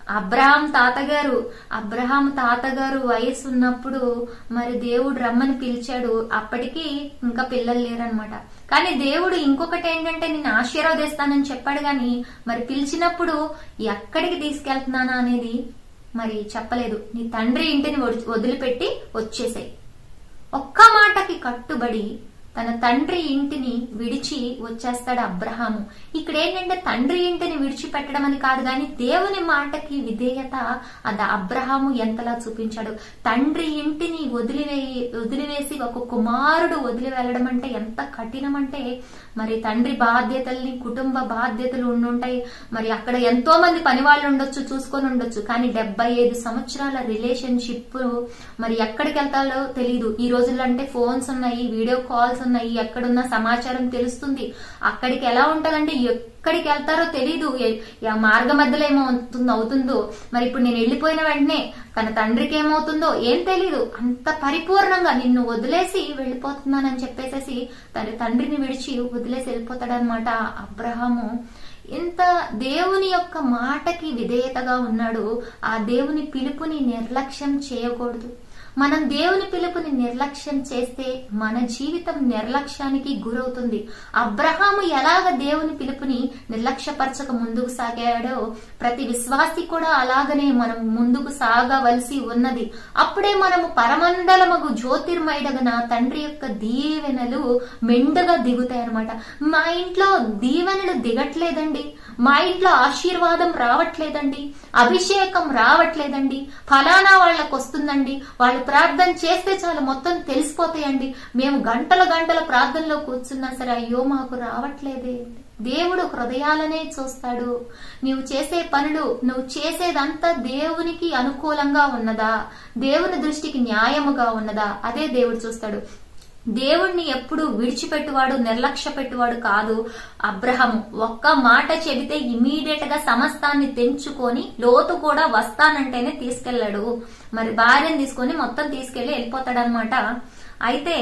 అబ్రహాం తాతగారు అబ్రహాం తాతగారు వయసు ఉన్నప్పుడు మరి దేవుడు రమ్మని పిలిచాడు అప్పటికి ఇంకా పిల్లలు లేరనమాట కానీ దేవుడు ఇంకొకటి ఏంటంటే నేను ఆశీర్వదిస్తానని చెప్పాడు గాని మరి పిలిచినప్పుడు ఎక్కడికి తీసుకెళ్తున్నానా అనేది మరి చెప్పలేదు నీ తండ్రి ఇంటిని వడి- వదిలిపెట్టి వచ్చేసాయి ఒక్క మాటకి కట్టుబడి తన తండ్రి ఇంటిని విడిచి వచ్చేస్తాడు అబ్రహాము ఇక్కడ ఏంటంటే తండ్రి ఇంటిని విడిచిపెట్టడం అని కాదు కానీ దేవుని మాటకి విధేయత అది అబ్రహాము ఎంతలా చూపించాడు తండ్రి ఇంటిని వదిలివేయి వదిలివేసి ఒక కుమారుడు వదిలి వెళ్ళడం అంటే ఎంత కఠినం అంటే మరి తండ్రి బాధ్యతల్ని కుటుంబ బాధ్యతలు ఉండుంటాయి మరి అక్కడ ఎంతో మంది పని వాళ్ళు ఉండొచ్చు చూసుకొని ఉండొచ్చు కానీ డెబ్బై ఐదు సంవత్సరాల రిలేషన్షిప్ మరి ఎక్కడికి వెళ్తాలో తెలియదు ఈ రోజుల్లో అంటే ఫోన్స్ ఉన్నాయి వీడియో కాల్స్ ఉన్నాయి ఎక్కడున్న సమాచారం తెలుస్తుంది అక్కడికి ఎలా ఉంటదంటే ఎక్కడికి వెళ్తారో తెలియదు ఏ- ఆ మార్గ మధ్యలో ఏమవుతుందో అవుతుందో మరి ఇప్పుడు నేను వెళ్ళిపోయిన వెంటనే తన తండ్రికి ఏమవుతుందో ఏం తెలియదు అంత పరిపూర్ణంగా నిన్ను వదిలేసి వెళ్ళిపోతున్నానని చెప్పేసేసి తన తండ్రిని విడిచి వదిలేసి వెళ్ళిపోతాడనమాట అబ్రహాము ఇంత దేవుని యొక్క మాటకి విధేయతగా ఉన్నాడు ఆ దేవుని పిలుపుని నిర్లక్ష్యం చేయకూడదు మనం దేవుని పిలుపుని నిర్లక్ష్యం చేస్తే మన జీవితం నిర్లక్ష్యానికి గురవుతుంది అబ్రహాము ఎలాగ దేవుని పిలుపుని నిర్లక్ష్యపరచక ముందుకు సాగాడో ప్రతి విశ్వాసి కూడా అలాగనే మనం ముందుకు సాగవలసి ఉన్నది అప్పుడే మనము పరమండలమగు జ్యోతిర్మయుడగన తండ్రి యొక్క దీవెనలు మెండుగా దిగుతాయి అనమాట మా ఇంట్లో దీవెనలు దిగట్లేదండి మా ఇంట్లో ఆశీర్వాదం రావట్లేదండి అభిషేకం రావట్లేదండి ఫలానా వాళ్ళకు వస్తుందండి వాళ్ళు ప్రార్థన చేస్తే చాలు మొత్తం తెలిసిపోతాయండి మేము గంటల గంటల ప్రార్థనలో కూర్చున్నా సరే అయ్యో మాకు రావట్లేదే దేవుడు హృదయాలనే చూస్తాడు నీవు చేసే పనులు నువ్వు చేసేదంతా దేవునికి అనుకూలంగా ఉన్నదా దేవుని దృష్టికి న్యాయముగా ఉన్నదా అదే దేవుడు చూస్తాడు దేవుణ్ణి ఎప్పుడు విడిచిపెట్టువాడు నిర్లక్ష్య పెట్టువాడు కాదు అబ్రహము ఒక్క మాట చెబితే ఇమీడియట్ గా సమస్తాన్ని తెంచుకొని లోతు కూడా వస్తానంటేనే తీసుకెళ్లాడు మరి భార్యను తీసుకొని మొత్తం తీసుకెళ్లి వెళ్ళిపోతాడనమాట అయితే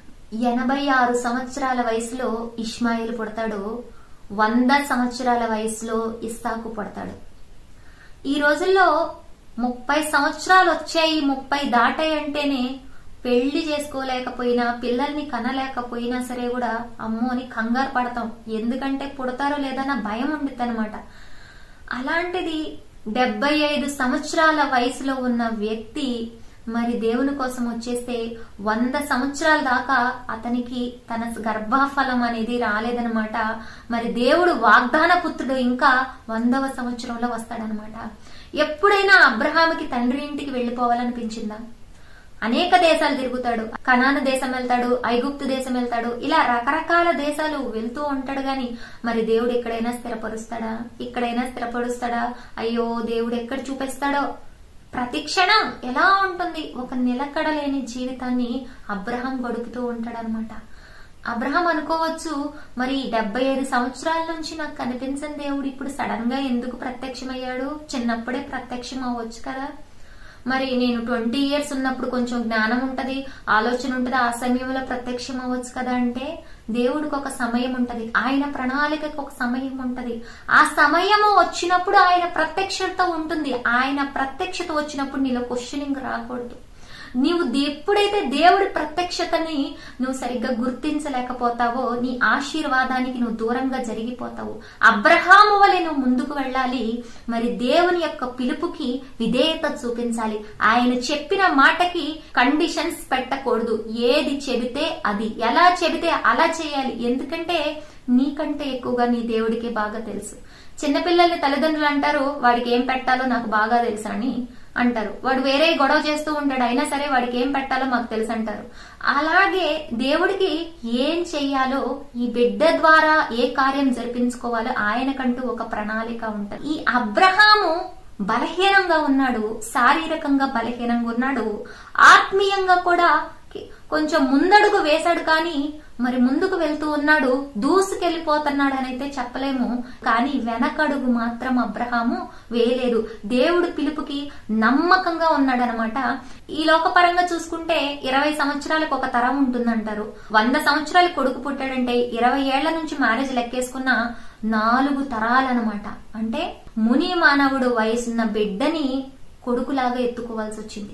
ఎనభై ఆరు సంవత్సరాల వయసులో ఇస్మాయిల్ పుడతాడు వంద సంవత్సరాల వయసులో ఇస్సాకు పుడతాడు ఈ రోజుల్లో ముప్పై సంవత్సరాలు వచ్చాయి ముప్పై దాటాయి అంటేనే పెళ్లి చేసుకోలేకపోయినా పిల్లల్ని కనలేకపోయినా సరే కూడా అమ్మో అని కంగారు పడతాం ఎందుకంటే పుడతారో లేదన్న భయం ఉండిద్ది అనమాట అలాంటిది డెబ్బై ఐదు సంవత్సరాల వయసులో ఉన్న వ్యక్తి మరి దేవుని కోసం వచ్చేస్తే వంద సంవత్సరాల దాకా అతనికి తన గర్భఫలం అనేది రాలేదనమాట మరి దేవుడు వాగ్దాన పుత్రుడు ఇంకా వందవ సంవత్సరంలో వస్తాడనమాట ఎప్పుడైనా అబ్రహాముకి తండ్రి ఇంటికి వెళ్లిపోవాలనిపించిందా అనేక దేశాలు తిరుగుతాడు కనాన దేశం వెళ్తాడు ఐగుప్తు దేశం వెళ్తాడు ఇలా రకరకాల దేశాలు వెళ్తూ ఉంటాడు గాని మరి దేవుడు ఎక్కడైనా స్థిరపరుస్తాడా ఇక్కడైనా స్థిరపరుస్తాడా అయ్యో దేవుడు ఎక్కడ చూపిస్తాడో ప్రతి క్షణం ఎలా ఉంటుంది ఒక నిలకడలేని జీవితాన్ని అబ్రహం గడుపుతూ ఉంటాడనమాట అబ్రహం అనుకోవచ్చు మరి డెబ్బై ఐదు సంవత్సరాల నుంచి నాకు కనిపించిన దేవుడు ఇప్పుడు సడన్ గా ఎందుకు ప్రత్యక్షమయ్యాడు చిన్నప్పుడే ప్రత్యక్షం అవ్వచ్చు కదా మరి నేను ట్వంటీ ఇయర్స్ ఉన్నప్పుడు కొంచెం జ్ఞానం ఉంటది ఆలోచన ఉంటది ఆ సమయంలో ప్రత్యక్షం అవ్వచ్చు కదా అంటే దేవుడికి ఒక సమయం ఉంటది ఆయన ప్రణాళికకి ఒక సమయం ఉంటది ఆ సమయము వచ్చినప్పుడు ఆయన ప్రత్యక్షత ఉంటుంది ఆయన ప్రత్యక్షత వచ్చినప్పుడు నీలో క్వశ్చనింగ్ రాకూడదు నీవు దే- ఎప్పుడైతే దేవుడి ప్రత్యక్షతని నువ్వు సరిగ్గా గుర్తించలేకపోతావో నీ ఆశీర్వాదానికి నువ్వు దూరంగా జరిగిపోతావు అబ్రహాము వలె నువ్వు ముందుకు వెళ్ళాలి మరి దేవుని యొక్క పిలుపుకి విధేయత చూపించాలి ఆయన చెప్పిన మాటకి కండిషన్స్ పెట్టకూడదు ఏది చెబితే అది ఎలా చెబితే అలా చేయాలి ఎందుకంటే నీకంటే ఎక్కువగా నీ దేవుడికి బాగా తెలుసు చిన్నపిల్లల్ని తల్లిదండ్రులు అంటారు వాడికి ఏం పెట్టాలో నాకు బాగా తెలుసు అని అంటారు వాడు వేరే గొడవ చేస్తూ ఉంటాడు అయినా సరే వాడికి ఏం పెట్టాలో మాకు తెలుసు అంటారు అలాగే దేవుడికి ఏం చెయ్యాలో ఈ బిడ్డ ద్వారా ఏ కార్యం జరిపించుకోవాలో ఆయనకంటూ ఒక ప్రణాళిక ఉంటది ఈ అబ్రహాము బలహీనంగా ఉన్నాడు శారీరకంగా బలహీనంగా ఉన్నాడు ఆత్మీయంగా కూడా కొంచెం ముందడుగు వేశాడు కానీ మరి ముందుకు వెళ్తూ ఉన్నాడు దూసుకెళ్లిపోతున్నాడు అని అయితే చెప్పలేము కానీ వెనకడుగు మాత్రం అబ్రహాము వేయలేదు దేవుడు పిలుపుకి నమ్మకంగా ఉన్నాడనమాట ఈ లోకపరంగా చూసుకుంటే ఇరవై సంవత్సరాలకు ఒక తరం ఉంటుందంటారు వంద సంవత్సరాలు కొడుకు పుట్టాడంటే ఇరవై ఏళ్ల నుంచి మ్యారేజ్ లెక్కేసుకున్న నాలుగు తరాలన్నమాట అంటే ముని మానవుడు వయసున్న బిడ్డని కొడుకులాగా ఎత్తుకోవాల్సి వచ్చింది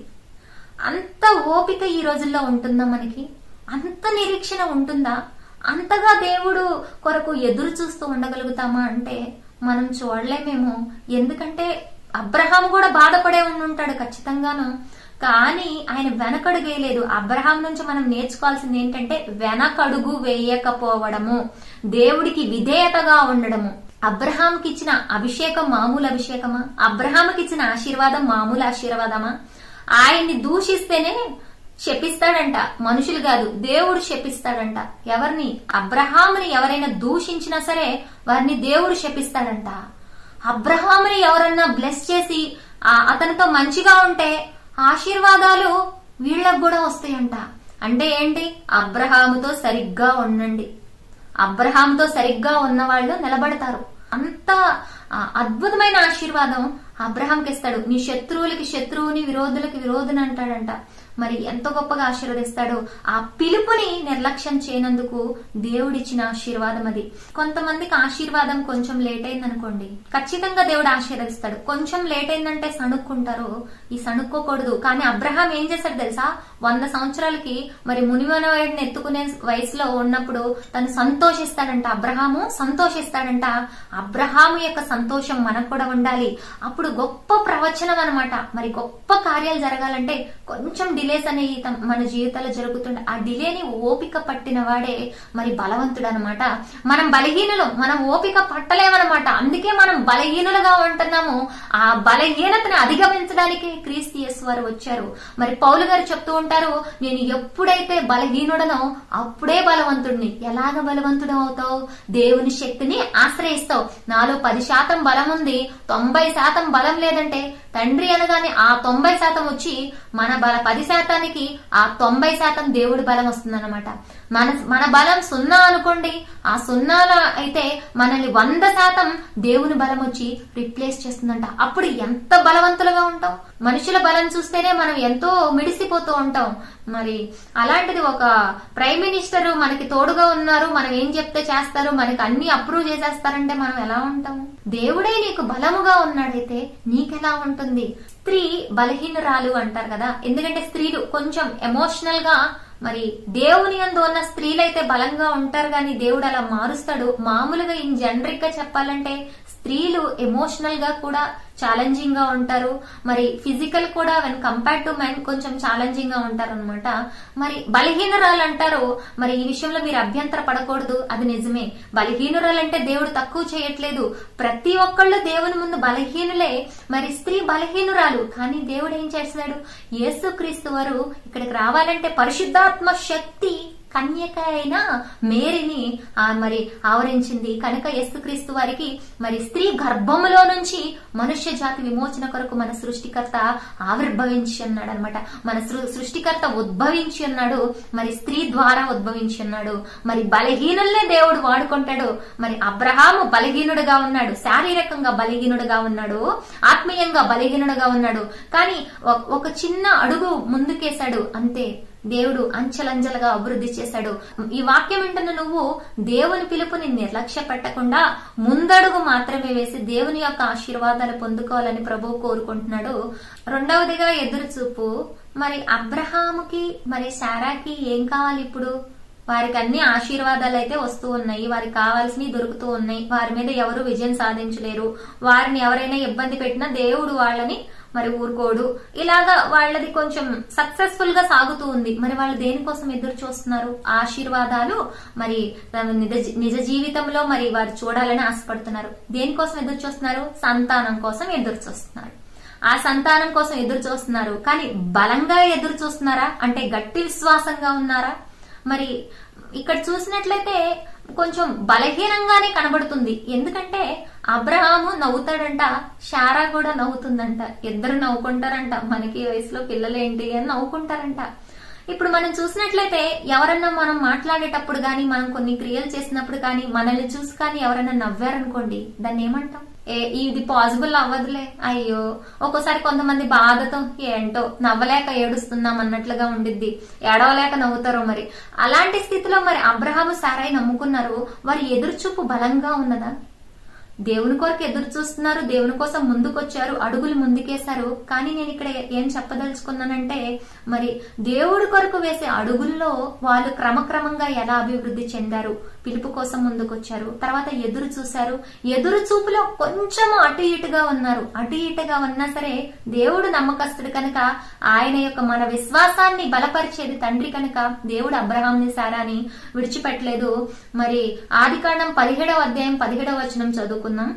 అంత ఓపిక ఈ రోజుల్లో ఉంటుందా మనకి అంత నిరీక్షణ ఉంటుందా అంతగా దేవుడు కొరకు ఎదురు చూస్తూ ఉండగలుగుతామా అంటే మనం చూడలేమేమో ఎందుకంటే అబ్రహాం కూడా బాధపడే ఉండుంటాడు ఖచ్చితంగాను కానీ ఆయన వెనకడుగేయలేదు అబ్రహాం నుంచి మనం నేర్చుకోవాల్సింది ఏంటంటే వెనకడుగు వేయకపోవడము దేవుడికి విధేయతగా ఉండడము అబ్రహాంకి ఇచ్చిన అభిషేకం మామూలు అభిషేకమా అబ్రహాంకి ఇచ్చిన ఆశీర్వాదం మామూలు ఆశీర్వాదమా ఆయన్ని దూషిస్తేనే శపిస్తాడంట మనుషులు కాదు దేవుడు శపిస్తాడంట ఎవరిని అబ్రహాముని ఎవరైనా దూషించినా సరే వారిని దేవుడు శపిస్తాడంట అబ్రహాముని ఎవరన్నా బ్లెస్ చేసి ఆ అతనితో మంచిగా ఉంటే ఆశీర్వాదాలు వీళ్ళకు కూడా వస్తాయంట అంటే ఏంటి అబ్రహాముతో సరిగ్గా ఉండండి అబ్రహాంతో సరిగ్గా ఉన్న వాళ్ళు నిలబడతారు అంత ఆ, అద్భుతమైన ఆశీర్వాదం అబ్రహాంకి ఇస్తాడు నీ శత్రువులకి శత్రువుని విరోధులకి విరోధుని అంటాడంట మరి ఎంత గొప్పగా ఆశీర్వదిస్తాడో ఆ పిలుపుని నిర్లక్ష్యం చేయనందుకు దేవుడిచ్చిన ఆశీర్వాదం అది కొంతమందికి ఆశీర్వాదం కొంచెం లేట్ అయింది అనుకోండి ఖచ్చితంగా దేవుడు ఆశీర్వదిస్తాడు కొంచెం లేట్ అయిందంటే సణుక్కుంటారు ఈ సణుక్కోకూడదు కానీ అబ్రహాం ఏం చేశాడు తెలుసా వంద సంవత్సరాలకి మరి మునివనవాడిని ఎత్తుకునే వయసులో ఉన్నప్పుడు తను సంతోషిస్తాడంట అబ్రహాము సంతోషిస్తాడంట అబ్రహాము యొక్క సంతోషం మనకు కూడా ఉండాలి అప్పుడు గొప్ప ప్రవచనం అన్నమాట మరి గొప్ప కార్యాలు జరగాలంటే కొంచెం డిలేస్ అనేవి తమ- మన జీవితాల్లో జరుగుతుండే ఆ డిలేని ఓపిక పట్టిన వాడే మరి బలవంతుడు అనమాట మనం బలహీనులు మనం ఓపిక పట్టలేమన్నమాట అందుకే మనం బలహీనులుగా ఉంటున్నాము ఆ బలహీనతని అధిగమించడానికి క్రీస్తు యేసు వారు వచ్చారు మరి పౌలు గారు చెప్తూ ఉంటారు నేను ఎప్పుడైతే బలహీనుడనో అప్పుడే బలవంతుడిని ఎలాగ బలవంతుడు అవుతావు దేవుని శక్తిని ఆశ్రయిస్తావు నాలో పది శాతం బలం ఉంది తొంభై శాతం బలం లేదంటే తండ్రి అనగానే ఆ తొంభై శాతం వచ్చి మన బల పది శాతానికి ఆ తొంభై శాతం దేవుడి బలం వస్తుందన్నమాట మన మన బలం సున్నా అనుకోండి ఆ సున్నాలో అయితే మనల్ని వంద శాతం దేవుని బలం వచ్చి రిప్లేస్ చేస్తుందంట అప్పుడు ఎంత బలవంతులుగా ఉంటాం మనుషుల బలం చూస్తేనే మనం ఎంతో మిడిసిపోతూ ఉంటాం మరి అలాంటిది ఒక ప్రైమ్ మినిస్టర్ మనకి తోడుగా ఉన్నారు మనం ఏం చెప్తే చేస్తారు మనకి అన్ని అప్రూవ్ చేసేస్తారంటే మనం ఎలా ఉంటాం దేవుడే నీకు బలముగా ఉన్నాడైతే నీకెలా ఉంటుంది స్త్రీ బలహీనురాలు అంటారు కదా ఎందుకంటే స్త్రీలు కొంచెం ఎమోషనల్ గా మరి దేవుని యందు ఉన్న స్త్రీలైతే బలంగా ఉంటారు కానీ దేవుడు అలా మారుస్తాడు మామూలుగా ఇన్ జనరిక్ గా చెప్పాలంటే స్త్రీలు ఎమోషనల్ గా కూడా ఛాలెంజింగ్ గా ఉంటారు మరి ఫిజికల్ కూడా వెన్ కంపేర్ టు మెన్ కొంచెం ఛాలెంజింగ్ గా ఉంటారు అనమాట మరి బలహీనురాలు అంటారు మరి ఈ విషయంలో మీరు అభ్యంతర పడకూడదు అది నిజమే బలహీనురాలు అంటే దేవుడు తక్కువ చేయట్లేదు ప్రతి ఒక్కళ్ళు దేవుని ముందు బలహీనులే మరి స్త్రీ బలహీనురాలు కానీ దేవుడు ఏం చేస్తాడు యేసుక్రీస్తు వారు ఇక్కడికి రావాలంటే పరిశుద్ధాత్మ శక్తి కన్యక అయిన మేరీని ఆ మరి ఆవరించింది కనుక యేసుక్రీస్తు వారికి మరి స్త్రీ గర్భములో నుంచి మనుష్య జాతి విమోచన కొరకు మన సృష్టికర్త ఆవిర్భవించి ఉన్నాడు అనమాట మన సృ- సృష్టికర్త ఉద్భవించి ఉన్నాడు మరి స్త్రీ ద్వారా ఉద్భవించి ఉన్నాడు మరి బలహీనుల్నే దేవుడు వాడుకుంటాడు మరి అబ్రహాము బలహీనుడుగా ఉన్నాడు శారీరకంగా బలహీనుడుగా ఉన్నాడు ఆత్మీయంగా బలహీనుడుగా ఉన్నాడు కానీ ఒక- ఒక చిన్న అడుగు ముందుకేశాడు అంతే దేవుడు అంచెలంచెలుగా అభివృద్ధి చేశాడు ఈ వాక్యం వింటున్న నువ్వు దేవుని పిలుపుని నిర్లక్ష్య పెట్టకుండా ముందడుగు మాత్రమే వేసి దేవుని యొక్క ఆశీర్వాదాలు పొందుకోవాలని ప్రభువు కోరుకుంటున్నాడు రెండవదిగా ఎదురు చూపు మరి అబ్రహాముకి మరి శారాకి ఏం కావాలి ఇప్పుడు వారికి అన్ని ఆశీర్వాదాలు అయితే వస్తూ ఉన్నాయి వారికి కావాల్సినవి దొరుకుతూ ఉన్నాయి వారి మీద ఎవరు విజయం సాధించలేరు వారిని ఎవరైనా ఇబ్బంది పెట్టినా దేవుడు వాళ్ళని మరి ఊరుకోడు ఇలాగా వాళ్ళది కొంచెం సక్సెస్ఫుల్ గా సాగుతూ ఉంది మరి వాళ్ళు దేనికోసం ఎదురు చూస్తున్నారు ఆశీర్వాదాలు మరి తమ నిజ నిజ జీవితంలో మరి వారు చూడాలని ఆశపడుతున్నారు దేనికోసం ఎదురు చూస్తున్నారు సంతానం కోసం ఎదురు చూస్తున్నారు ఆ సంతానం కోసం ఎదురు చూస్తున్నారు కానీ బలంగా ఎదురు చూస్తున్నారా అంటే గట్టి విశ్వాసంగా ఉన్నారా మరి ఇక్కడ చూసినట్లయితే కొంచెం బలహీనంగానే కనబడుతుంది ఎందుకంటే అబ్రహాము నవ్వుతాడంట షారా కూడా నవ్వుతుందంట ఇద్దరు నవ్వుకుంటారంట మనకి ఈ వయసులో పిల్లలేంటి అని నవ్వుకుంటారంట ఇప్పుడు మనం చూసినట్లయితే ఎవరన్నా మనం మాట్లాడేటప్పుడు కానీ మనం కొన్ని క్రియలు చేసినప్పుడు కానీ మనల్ని చూసి కానీ ఎవరైనా నవ్వారనుకోండి దాన్ని ఏమంటాం ఏ ఇది పాసిబుల్ అవ్వదులే అయ్యో ఒక్కోసారి కొంతమంది బాధతో ఏంటో నవ్వలేక ఏడుస్తున్నాం అన్నట్లుగా ఉండిద్ది ఏడవలేక నవ్వుతారో మరి అలాంటి స్థితిలో మరి అబ్రహాము సారాయి నమ్ముకున్నారు వారి ఎదురుచూపు బలంగా ఉన్నదా దేవుని కొరకు ఎదురు చూస్తున్నారు దేవుని కోసం ముందుకొచ్చారు అడుగులు ముందుకేశారు కానీ నేను ఇక్కడ ఏం చెప్పదలుచుకున్నానంటే మరి దేవుడి కొరకు వేసే అడుగుల్లో వాళ్ళు క్రమక్రమంగా ఎలా అభివృద్ధి చెందారు పిలుపు కోసం ముందుకొచ్చారు తర్వాత ఎదురు చూశారు ఎదురు చూపులో కొంచెం అటు ఇటుగా ఉన్నారు అటు ఇటుగా ఉన్నా సరే దేవుడు నమ్మకస్తుడు కనుక ఆయన యొక్క మన విశ్వాసాన్ని బలపరిచేది తండ్రి కనుక దేవుడు అబ్రహాంని సారాని విడిచిపెట్టలేదు మరి ఆది కాండం పదిహేడవ అధ్యాయం పదిహేడవ వచనం చదువుకుందాం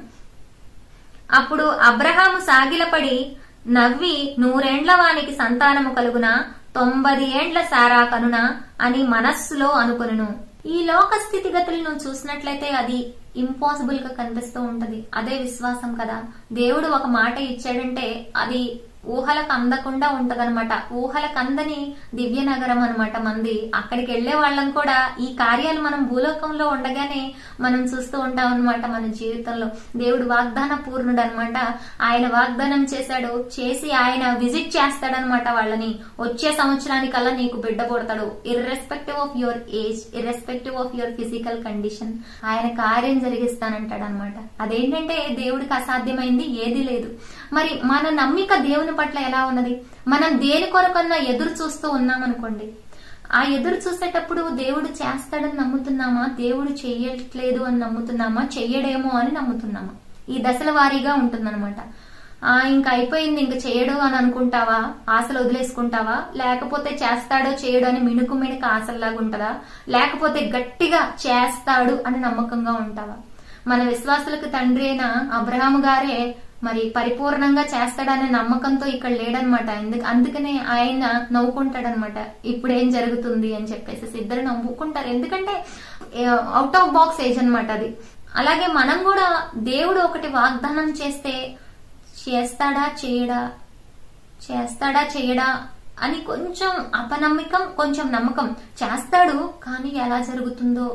అప్పుడు అబ్రహాము సాగిలపడి నవ్వి నూరేండ్ల వానికి సంతానము కలుగున తొంభై ఏండ్ల సారా కనున అని మనస్సులో అనుకొనును ఈ లోక స్థితిగతులను చూసినట్లయితే అది ఇంపాసిబుల్ గా కనిపిస్తూ ఉంటది అదే విశ్వాసం కదా దేవుడు ఒక మాట ఇచ్చాడంటే అది ఊహలకు అందకుండా ఉంటదన్నమాట ఊహలకు అందని దివ్య నగరం అనమాట మంది అక్కడికి వెళ్లే వాళ్ళం కూడా ఈ కార్యాలు మనం భూలోకంలో ఉండగానే మనం చూస్తూ ఉంటాం అనమాట మన జీవితంలో దేవుడు వాగ్దాన పూర్ణుడు అనమాట ఆయన వాగ్దానం చేశాడు చేసి ఆయన విజిట్ చేస్తాడనమాట వాళ్ళని వచ్చే సంవత్సరానికల్లా నీకు బిడ్డ పుడతాడు irrespective of your age irrespective of your physical condition ఆయన కార్యం జరిగిస్తానంటాడు అనమాట అదేంటంటే దేవుడికి అసాధ్యమైంది ఏది లేదు మరి మన నమ్మిక దేవుని పట్ల ఎలా ఉన్నది మనం దేని కొరకన్నా ఎదురు చూస్తూ ఉన్నామనుకోండి ఆ ఎదురు చూసేటప్పుడు దేవుడు చేస్తాడని నమ్ముతున్నామా దేవుడు చెయ్యట్లేదు అని నమ్ముతున్నామా చెయ్యడేమో అని నమ్ముతున్నామా ఈ దశల వారీగా ఉంటుందన్నమాట ఆ ఇంకా అయిపోయింది ఇంక చేయడు అని అనుకుంటావా ఆశలు వదిలేసుకుంటావా లేకపోతే చేస్తాడో చేయడో అని మిణుకు మిణుకు ఆశల్లాగా ఉంటదా లేకపోతే గట్టిగా చేస్తాడు అని నమ్మకంగా ఉంటావా మన విశ్వాసులకు తండ్రి అయిన అబ్రహాము గారే మరి పరిపూర్ణంగా చేస్తాడనే నమ్మకంతో ఇక్కడ లేడనమాట ఎందుకు అందుకనే ఆయన నవ్వుకుంటాడనమాట ఇప్పుడు ఏం జరుగుతుంది అని చెప్పేసి ఇద్దరు నవ్వుకుంటారు ఎందుకంటే అవుట్ ఆఫ్ బాక్స్ ఏజ్ అనమాట అది అలాగే మనం కూడా దేవుడు ఒకటి వాగ్దానం చేస్తే చేస్తాడా చేయడా చేస్తాడా చేయడా అని కొంచెం అపనమ్మకం కొంచెం నమ్మకం చేస్తాడు కానీ ఎలా జరుగుతుందో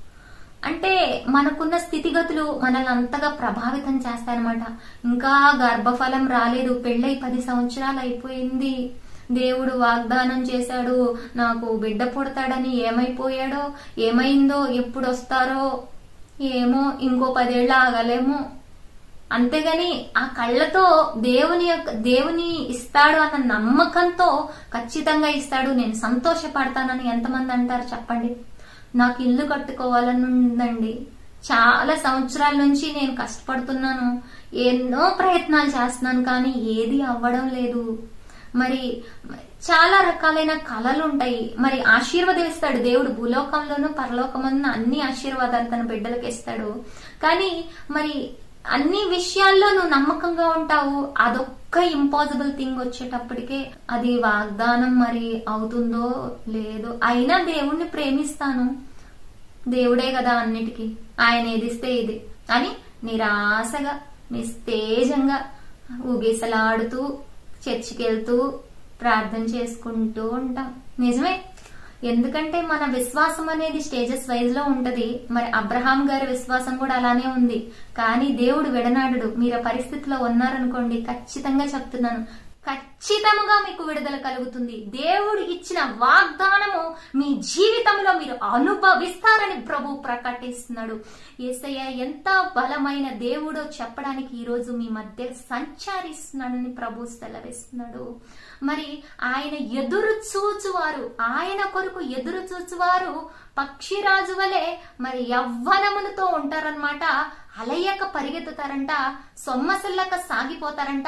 అంటే మనకున్న స్థితిగతులు మనల్ని అంతగా ప్రభావితం చేస్తాయన్నమాట ఇంకా గర్భఫలం రాలేదు పెళ్ళై పది సంవత్సరాలు అయిపోయింది దేవుడు వాగ్దానం చేశాడు నాకు బిడ్డ పుడతాడని ఏమైపోయాడో ఏమైందో ఎప్పుడు వస్తారో ఏమో ఇంకో పదేళ్ళు ఆగలేమో అంతేగాని ఆ కళ్ళతో దేవుని యొక్క దేవుని ఇస్తాడు అన్న నమ్మకంతో ఖచ్చితంగా ఇస్తాడు నేను సంతోషపడతానని ఎంతమంది అంటారు చెప్పండి నాకు ఇల్లు కట్టుకోవాలని ఉందండి చాలా సంవత్సరాల నుంచి నేను కష్టపడుతున్నాను ఎన్నో ప్రయత్నాలు చేస్తున్నాను కానీ ఏది అవ్వడం లేదు మరి చాలా రకాలైన కళలు ఉంటాయి మరి ఆశీర్వదిస్తాడు దేవుడు భూలోకంలోనూ పరలోకమందున అన్ని ఆశీర్వాదాలు తన బిడ్డలకు ఇస్తాడు కానీ మరి అన్ని విషయాల్లో నువ్వు నమ్మకంగా ఉంటావు అదొక్క ఇంపాసిబుల్ థింగ్ వచ్చేటప్పటికే అది వాగ్దానం మరి అవుతుందో లేదో అయినా దేవుణ్ణి ప్రేమిస్తాను దేవుడే కదా అన్నిటికీ ఆయన ఏదిస్తే ఇది అని నిరాశగా నిస్తేజంగా ఊగిసలాడుతూ చర్చికి వెళ్తూ ప్రార్థన చేసుకుంటూ ఉంటాం నిజమే ఎందుకంటే మన విశ్వాసం అనేది స్టేజెస్ వైజ్ లో ఉంటది మరి అబ్రహాం గారి విశ్వాసం కూడా అలానే ఉంది కానీ దేవుడు విడనాడు మీరు ఆ పరిస్థితిలో ఉన్నారనుకోండి ఖచ్చితంగా చెప్తున్నాను ఖచ్చితంగా మీకు విడుదల కలుగుతుంది దేవుడు ఇచ్చిన వాగ్దానము మీ జీవితంలో మీరు అనుభవిస్తారని ప్రభు ప్రకటిస్తున్నాడు ఏసయ్య ఎంత బలమైన దేవుడో చెప్పడానికి ఈ రోజు మీ మధ్య సంచారిస్తున్నాడని ప్రభు సెలవిస్తున్నాడు మరి ఆయన ఎదురు చూచువారు ఆయన కొరకు ఎదురు చూచువారు పక్షిరాజు వలె మరి యవ్వనములతో ఉంటారనమాట అలయ్యక పరిగెత్తుతారంట సొమ్మసిల్లక సాగిపోతారంట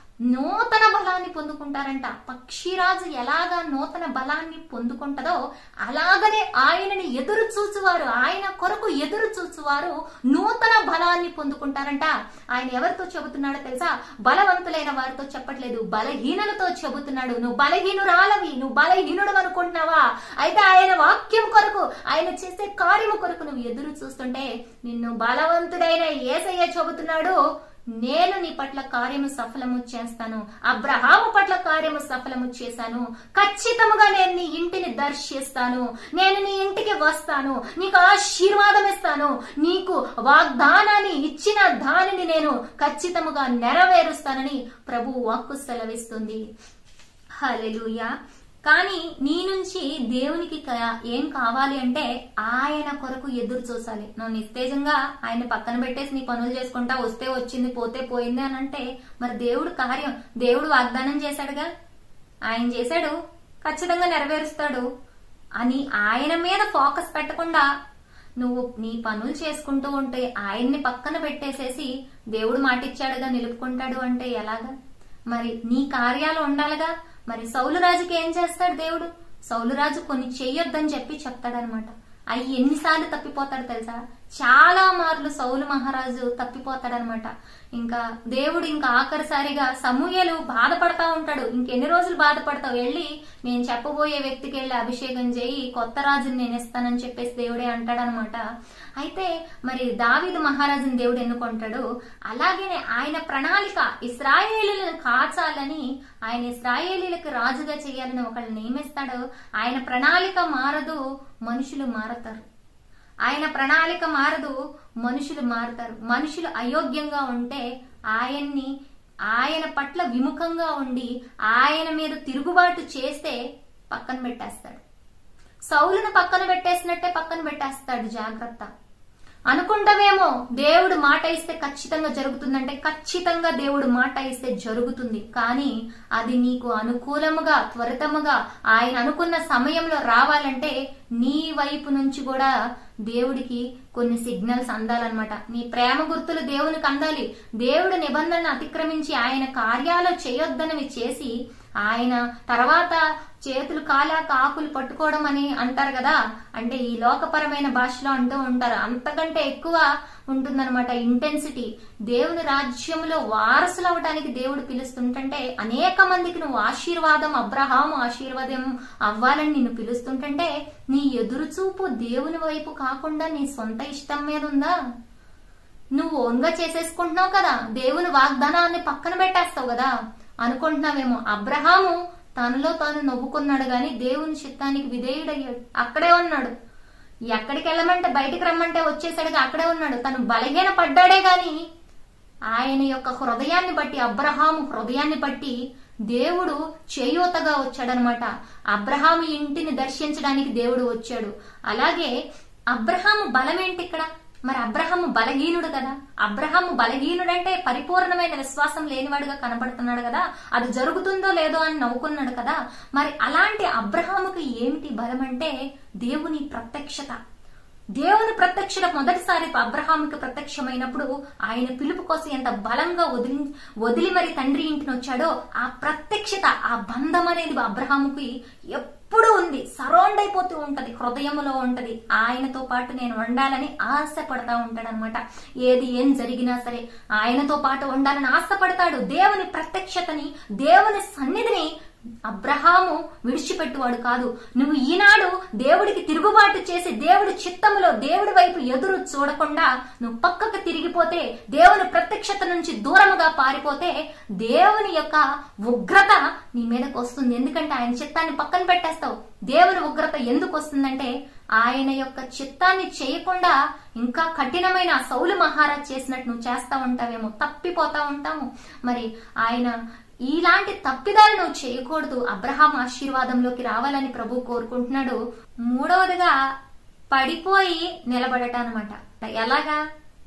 నూతన బలాన్ని పొందుకుంటారంట పక్షిరాజు ఎలాగా నూతన బలాన్ని పొందుకుంటదో అలాగనే ఆయనని ఎదురు చూచువారు ఆయన కొరకు ఎదురు చూచువారు నూతన బలాన్ని పొందుకుంటారంట ఆయన ఎవరితో చెబుతున్నాడో తెలుసా బలవంతులైన వారితో చెప్పట్లేదు బలహీనలతో చెబుతున్నాడు నువ్వు బలహీనురాలవి నువ్వు బలహీనుడు అనుకుంటున్నావా అయితే ఆయన వాక్యం కొరకు ఆయన చేసే కార్యము కొరకు నువ్వు ఎదురు చూస్తుంటే నిన్ను బలవంతుడైన ఏసయ్య చెబుతున్నాడు నేను నీ పట్ల కార్యము సఫలము చేస్తాను అబ్రహాము పట్ల కార్యము సఫలము చేశాను ఖచ్చితముగా నేను నీ ఇంటిని దర్శిస్తాను నేను నీ ఇంటికి వస్తాను నీకు ఆశీర్వాదం ఇస్తాను నీకు వాగ్దానాన్ని ఇచ్చిన దానిని నేను ఖచ్చితముగా నెరవేరుస్తానని ప్రభు వాక్కు సెలవిస్తుంది హల్లెలూయా కానీ నీ నుంచి దేవునికి క- ఏం కావాలి అంటే ఆయన కొరకు ఎదురు చూసాలి నువ్వు నిస్తేజంగా ఆయన పక్కన పెట్టేసి నీ పనులు చేసుకుంటా వస్తే వచ్చింది పోతే పోయింది అని అంటే మరి దేవుడు కార్యం దేవుడు వాగ్దానం చేశాడుగా ఆయన చేశాడు ఖచ్చితంగా నెరవేరుస్తాడు అని ఆయన మీద ఫోకస్ పెట్టకుండా నువ్వు నీ పనులు చేసుకుంటూ ఉంటే ఆయన్ని పక్కన పెట్టేసేసి దేవుడు మాటిచ్చాడుగా నిలుపుకుంటాడు అంటే ఎలాగా మరి నీ కార్యాలు ఉండాలిగా మరి సౌలు రాజుకి ఏం చేస్తాడు దేవుడు సౌలు రాజు కొన్ని చెయ్యొద్దని చెప్పి చెప్తాడనమాట అవి ఎన్నిసార్లు తప్పిపోతాడు తెలుసా చాలా మార్లు సౌలు మహారాజు తప్పిపోతాడనమాట ఇంకా దేవుడు ఇంకా ఆఖరిసారిగా సమూహలు బాధపడతా ఉంటాడు ఇంకెన్ని రోజులు బాధపడతావు వెళ్ళి నేను చెప్పబోయే వ్యక్తికి వెళ్ళి అభిషేకం చేయి కొత్త రాజుని నేను ఇస్తానని చెప్పేసి దేవుడే అంటాడనమాట అయితే మరి దావీదు మహారాజుని దేవుడు ఎన్నుకుంటాడు అలాగనే ఆయన ప్రణాళిక ఇస్రాయేలీలను కాచాలని ఆయన ఇస్రాయేలీలకు రాజుగా చేయాలని ఒకళ్ళు నియమిస్తాడు ఆయన ప్రణాళిక మారదు మనుషులు మారతారు ఆయన ప్రణాళిక మారదు మనుషులు మారుతారు మనుషులు అయోగ్యంగా ఉంటే ఆయన్ని ఆయన పట్ల విముఖంగా ఉండి ఆయన మీద తిరుగుబాటు చేస్తే పక్కన పెట్టేస్తాడు సౌలును పక్కన పెట్టేసినట్టే పక్కన పెట్టేస్తాడు జాగ్రత్త అనుకుంటావేమో దేవుడు మాట ఇస్తే ఖచ్చితంగా జరుగుతుందంటే ఖచ్చితంగా దేవుడు మాట ఇస్తే జరుగుతుంది కానీ అది నీకు అనుకూలముగా త్వరితముగా ఆయన అనుకున్న సమయంలో రావాలంటే నీ వైపు నుంచి కూడా దేవుడికి కొన్ని సిగ్నల్స్ అందాలన్నమాట నీ ప్రేమ గుర్తులు దేవునికి అందాలి దేవుడి నిబంధనను అతిక్రమించి ఆయన కార్యాలు చేయొద్దనివి చేసి ఆయన తర్వాత చేతులు కాలాక ఆకులు పట్టుకోవడం అని అంటారు కదా అంటే ఈ లోకపరమైన భాషలో అంటూ ఉంటారు అంతకంటే ఎక్కువ ఉంటుందన్నమాట ఇంటెన్సిటీ దేవుని రాజ్యంలో వారసులు అవడానికి దేవుడు పిలుస్తుంటే అనేక మందికి నువ్వు ఆశీర్వాదం అబ్రహాం ఆశీర్వాదం అవ్వాలని నిన్ను పిలుస్తుంటే నీ ఎదురు చూపు దేవుని వైపు కాకుండా నీ సొంత ఇష్టం మీద ఉందా నువ్వు ఓన్గా చేసేసుకుంటున్నావు కదా దేవుని వాగ్దానాన్ని పక్కన పెట్టేస్తావు కదా అనుకుంటున్నావేమో అబ్రహాము తనలో తాను నవ్వుకున్నాడు గాని దేవుని చిత్తానికి విధేయుడయ్యాడు అక్కడే ఉన్నాడు ఎక్కడికి వెళ్ళమంటే బయటికి రమ్మంటే వచ్చేసాడుగా అక్కడే ఉన్నాడు తను బలహీన పడ్డాడే గాని ఆయన యొక్క హృదయాన్ని బట్టి అబ్రహాము హృదయాన్ని బట్టి దేవుడు చేయూతగా వచ్చాడనమాట అబ్రహాము ఇంటిని దర్శించడానికి దేవుడు వచ్చాడు అలాగే అబ్రహాము బలం ఏంటి ఇక్కడ మరి అబ్రహాము బలహీనుడు కదా అబ్రహాము బలహీనుడంటే పరిపూర్ణమైన విశ్వాసం లేనివాడుగా కనబడుతున్నాడు కదా అది జరుగుతుందో లేదో అని నవ్వుకున్నాడు కదా మరి అలాంటి అబ్రహాముకి ఏమిటి బలం అంటే దేవుని ప్రత్యక్షత దేవుని ప్రత్యక్షత మొదటిసారి అబ్రహాముకి ప్రత్యక్షమైనప్పుడు ఆయన పిలుపు కోసం ఎంత బలంగా వదిలి వదిలి మరి తండ్రి ఇంటిని వచ్చాడో ఆ ప్రత్యక్షత ఆ బంధం అనేది అబ్రహాముకి ఎప్పుడు ఉంది సరౌండ్ అయిపోతూ ఉంటది హృదయంలో ఉంటది ఆయనతో పాటు నేను ఉండాలని ఆశపడతా ఉంటాడనమాట ఏది ఏం జరిగినా సరే ఆయనతో పాటు ఉండాలని ఆశపడతాడు దేవుని ప్రత్యక్షతని దేవుని సన్నిధిని అబ్రహాము విడిచిపెట్టువాడు కాదు నువ్వు ఈనాడు దేవుడికి తిరుగుబాటు చేసి దేవుడి చిత్తములో దేవుడి వైపు ఎదురు చూడకుండా నువ్వు పక్కకు తిరిగిపోతే దేవుని ప్రత్యక్షత నుంచి దూరముగా పారిపోతే దేవుని యొక్క ఉగ్రత నీ మీదకి వస్తుంది ఎందుకంటే ఆయన చిత్తాన్ని పక్కన పెట్టేస్తావు దేవుని ఉగ్రత ఎందుకు వస్తుందంటే ఆయన యొక్క చిత్తాన్ని చేయకుండా ఇంకా కఠినమైన సౌలు మహారాజ్ చేసినట్టు నువ్వు చేస్తా ఉంటావేమో తప్పిపోతా ఉంటాము మరి ఆయన ఇలాంటి తప్పిదాలు నువ్వు చేయకూడదు అబ్రహాం ఆశీర్వాదంలోకి రావాలని ప్రభు కోరుకుంటున్నాడు మూడవదిగా పడిపోయి నిలబడట అనమాట ఎలాగా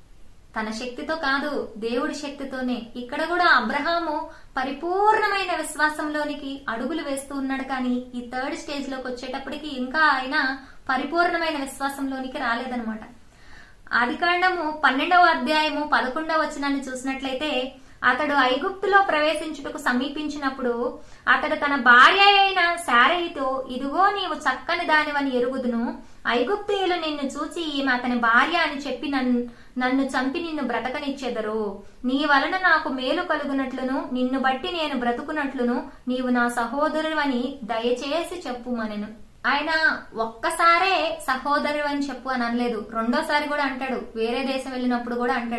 తన శక్తితో కాదు దేవుడి శక్తితోనే ఇక్కడ కూడా అబ్రహాము పరిపూర్ణమైన విశ్వాసంలోనికి అడుగులు వేస్తూ ఉన్నాడు కానీ ఈ థర్డ్ స్టేజ్ లోకి వచ్చేటప్పటికి ఇంకా ఆయన పరిపూర్ణమైన విశ్వాసంలోనికి రాలేదనమాట ఆదికాండము పన్నెండవ అధ్యాయము పదకొండవ వచనాన్ని చూసినట్లయితే అతడు ఐగుప్తులో ప్రవేశించుటకు సమీపించినప్పుడు అతడు తన భార్య అయిన శారయితో ఇదిగో నీవు చక్కని దానివని ఎరుగుదును ఐగుప్తీయులు నిన్ను చూచి ఈమె అతని భార్య అని చెప్పి నన్ను నన్ను చంపి నిన్ను బ్రతకనిచ్చెదరు నీ వలన నాకు మేలు కలుగునట్లును నిన్ను బట్టి నేను బ్రతుకునట్లును నీవు నా సహోదరువని దయచేసి చెప్పుమనెను ఆయన ఒక్కసారే సహోదరు అని చెప్పు అని అనలేదు రెండోసారి కూడా అంటాడు వేరే దేశం వెళ్ళినప్పుడు కూడా అంటాడు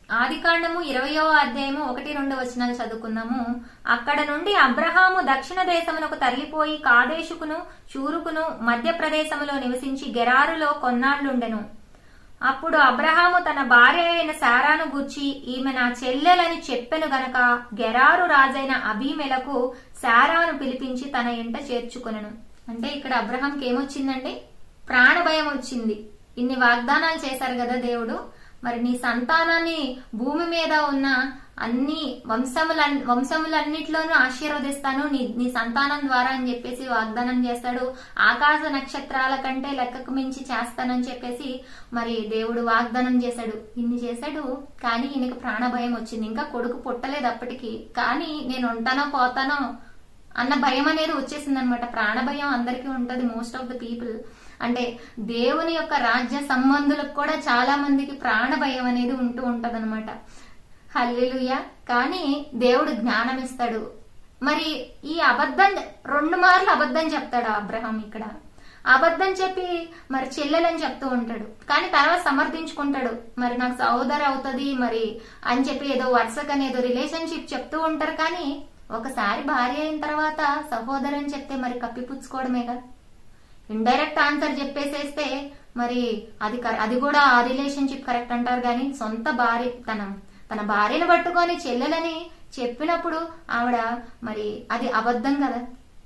ఆది కాండము ఇరవయో అధ్యాయము ఒకటి రెండు వచనాలు చదువుకున్నాము అక్కడ నుండి అబ్రహాము దక్షిణ దేశమునకు తరలిపోయి కాదేశుకును చూరుకును మధ్య ప్రదేశములో నివసించి గెరారులో కొన్నాళ్లుండెను అప్పుడు అబ్రహాము తన భార్య అయిన శారాను గూర్చి ఈమె నా చెల్లెలని చెప్పెను గనక గెరారు రాజైన అబీమెలకు శారాను పిలిపించి తన ఇంట చేర్చుకొనెను అంటే ఇక్కడ అబ్రహాంకి ఏమొచ్చిందండి ప్రాణభయం వచ్చింది ఇన్ని వాగ్దానాలు చేశారు కదా దేవుడు మరి నీ సంతానాన్ని భూమి మీద ఉన్న అన్ని వంశముల వంశములన్నిటిలోనూ ఆశీర్వదిస్తాను నీ నీ సంతానం ద్వారా అని చెప్పేసి వాగ్దానం చేస్తాడు ఆకాశ నక్షత్రాల కంటే లెక్కకు మించి చేస్తానని చెప్పేసి మరి దేవుడు వాగ్దానం చేశాడు ఇన్ని చేశాడు కానీ ఈయనకి ప్రాణభయం వచ్చింది ఇంకా కొడుకు పుట్టలేదు అప్పటికి కానీ నేను ఉంటానో పోతానో అన్న భయం అనేది వచ్చేసింది అనమాట ప్రాణభయం అందరికీ ఉంటది మోస్ట్ ఆఫ్ ద పీపుల్ అంటే దేవుని యొక్క రాజ్య సంబంధులకు కూడా చాలా మందికి ప్రాణ భయం అనేది ఉంటూ ఉంటదన్నమాట హల్లెలూయ కానీ దేవుడు జ్ఞానం ఇస్తాడు మరి ఈ అబద్ధం రెండు మార్లు అబద్ధం చెప్తాడు అబ్రహాం ఇక్కడ అబద్ధం చెప్పి మరి చెల్లెలని చెప్తూ ఉంటాడు కానీ తర్వాత సమర్థించుకుంటాడు మరి నాకు సహోదరు అవుతుంది మరి అని చెప్పి ఏదో వరుసకని ఏదో రిలేషన్షిప్ చెప్తూ ఉంటారు కానీ ఒకసారి భార్య అయిన తర్వాత సహోదరు అని చెప్తే మరి కప్పిపుచ్చుకోవడమే కదా ఇండైరెక్ట్ ఆన్సర్ చెప్పేసేస్తే మరి అది కర- అది కూడా ఆ రిలేషన్షిప్ కరెక్ట్ అంటారు కానీ సొంత భార్య తన తన భార్యను పట్టుకొని చెల్లెలని చెప్పినప్పుడు ఆవిడ మరి అది అబద్ధం కదా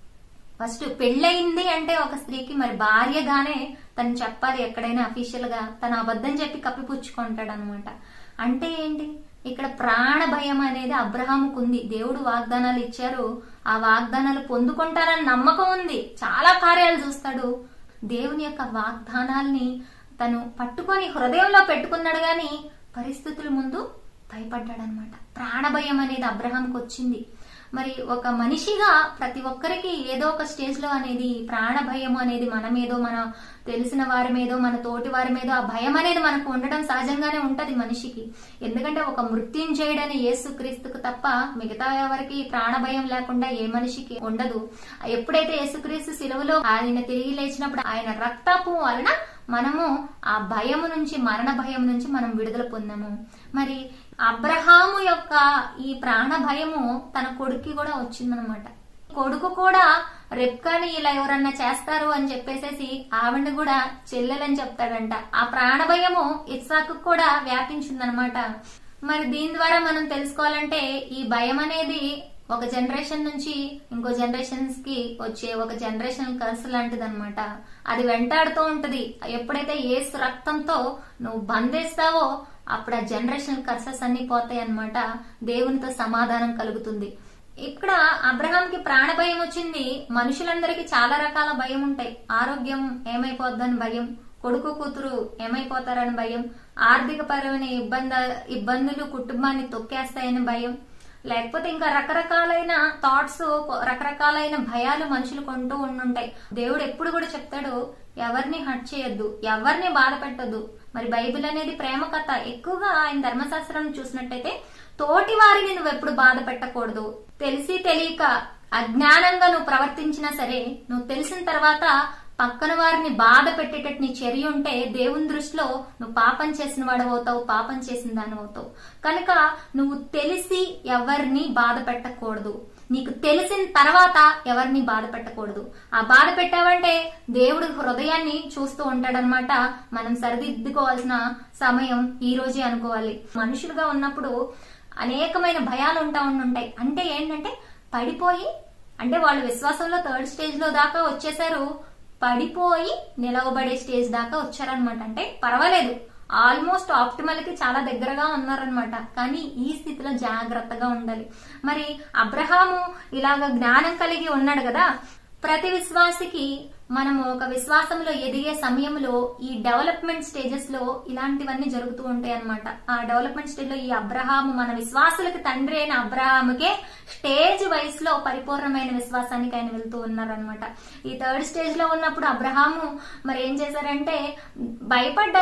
ఫస్ట్ పెళ్ళయింది అంటే ఒక స్త్రీకి మరి భార్యగానే తను చెప్పాలి ఎక్కడైనా అఫీషియల్ గా తన అబద్ధం చెప్పి కప్పిపుచ్చుకుంటాడు అనమాట అంటే ఏంటి ఇక్కడ ప్రాణ భయం అనేది అబ్రహాముకు ఉంది దేవుడు వాగ్దానాలు ఇచ్చారు ఆ వాగ్దానాలు పొందుకుంటారని నమ్మకం ఉంది చాలా కార్యాలు చూస్తాడు దేవుని యొక్క వాగ్దానాల్ని తను పట్టుకొని హృదయంలో పెట్టుకున్నాడు గాని పరిస్థితుల ముందు భయపడ్డాడనమాట ప్రాణభయం అనేది అబ్రహాంకి వచ్చింది మరి ఒక మనిషిగా ప్రతి ఒక్కరికి ఏదో ఒక స్టేజ్ లో అనేది ప్రాణ భయం అనేది మన మీదో మన తెలిసిన వారి మీదో మన తోటి వారి మీదో ఆ భయం అనేది మనకు ఉండడం సహజంగానే ఉంటది మనిషికి ఎందుకంటే ఒక మృత్యుంజయుడని యేసు క్రీస్తుకు తప్ప మిగతా ఎవరికి ప్రాణ భయం లేకుండా ఏ మనిషికి ఉండదు ఎప్పుడైతే యేసుక్రీస్తు సిలువలో ఆయన తిరిగి లేచినప్పుడు ఆయన రక్తపు వలన మనము ఆ భయము నుంచి మరణ భయం నుంచి మనం విడుదల పొందాము మరి అబ్రహాము యొక్క ఈ ప్రాణ భయము తన కొడుక్కి కూడా వచ్చిందనమాట కొడుకు కూడా రెప్కాని ఇలా ఎవరన్నా చేస్తారు అని చెప్పేసేసి ఆవిడ కూడా చెల్లెలని చెప్తాడంట ఆ ప్రాణ భయము ఇస్సాకు కూడా వ్యాపించిందనమాట మరి దీని ద్వారా మనం తెలుసుకోవాలంటే ఈ భయం అనేది ఒక జనరేషన్ నుంచి ఇంకో జనరేషన్స్ కి వచ్చే ఒక జనరేషన్ కర్స్ లాంటిది అనమాట అది వెంటాడుతూ ఉంటది ఎప్పుడైతే ఏసు రక్తంతో నువ్వు బంధిస్తావో అప్పుడు ఆ జనరేషన్ కర్సెస్ అన్ని పోతాయి అన్నమాట దేవునితో సమాధానం కలుగుతుంది ఇక్కడ అబ్రహాంకి ప్రాణ భయం వచ్చింది మనుషులందరికీ చాలా రకాల భయం ఉంటాయి ఆరోగ్యం ఏమైపోద్దని భయం కొడుకు కూతురు ఏమైపోతారని భయం ఆర్థిక పరమైన ఇబ్బంద ఇబ్బందులు కుటుంబాన్ని తొక్కేస్తాయని భయం లేకపోతే ఇంకా రకరకాలైన థాట్స్ రకరకాలైన భయాలు మనుషులు కొంటూ ఉండుంటాయి దేవుడు ఎప్పుడు కూడా చెప్తాడు ఎవరిని హట్ చేయొద్దు ఎవరిని బాధ పెట్టొద్దు మరి బైబిల్ అనేది ప్రేమ కథ ఎక్కువగా ఆయన ధర్మశాస్త్రం చూసినట్టయితే తోటి వారిని నువ్వు ఎప్పుడు బాధ పెట్టకూడదు తెలిసి తెలియక అజ్ఞానంగా నువ్వు ప్రవర్తించినా సరే నువ్వు తెలిసిన తర్వాత పక్కన వారిని బాధ పెట్టేటట్టు నీ చర్య ఉంటే దేవుని దృష్టిలో నువ్వు పాపం చేసిన వాడు అవుతావు పాపం చేసిన దాని అవుతావు కనుక నువ్వు తెలిసి ఎవరిని బాధ పెట్టకూడదు నీకు తెలిసిన తర్వాత ఎవరిని బాధ పెట్టకూడదు ఆ బాధ పెట్టావంటే దేవుడు హృదయాన్ని చూస్తూ ఉంటాడనమాట మనం సరిదిద్దుకోవాల్సిన సమయం ఈ రోజే అనుకోవాలి మనుషులుగా ఉన్నప్పుడు అనేకమైన భయాలు ఉంటా ఉండుంటాయి అంటే ఏంటంటే పడిపోయి అంటే వాళ్ళు విశ్వాసంలో థర్డ్ స్టేజ్ లో దాకా వచ్చేసారు పడిపోయి నిలవబడే స్టేజ్ దాకా వచ్చారనమాట అంటే పర్వాలేదు ఆల్మోస్ట్ ఆప్టిమల్ కి చాలా దగ్గరగా ఉన్నారనమాట కానీ ఈ స్థితిలో జాగ్రత్తగా ఉండాలి మరి అబ్రహాము ఇలాగ జ్ఞానం కలిగి ఉన్నాడు కదా ప్రతి విశ్వాసికి మనము ఒక విశ్వాసంలో ఎదిగే సమయంలో ఈ డెవలప్మెంట్ స్టేజెస్ లో ఇలాంటివన్నీ జరుగుతూ ఉంటాయి అనమాట ఆ డెవలప్మెంట్ స్టేజ్ లో ఈ అబ్రహాము మన విశ్వాసులకు తండ్రి అయిన అబ్రహాముకే స్టేజ్ వయసులో పరిపూర్ణమైన విశ్వాసానికి ఆయన వెళ్తూ ఉన్నారనమాట ఈ థర్డ్ స్టేజ్ లో ఉన్నప్పుడు అబ్రహాము మరి ఏం చేశారంటే భయపడ్డారు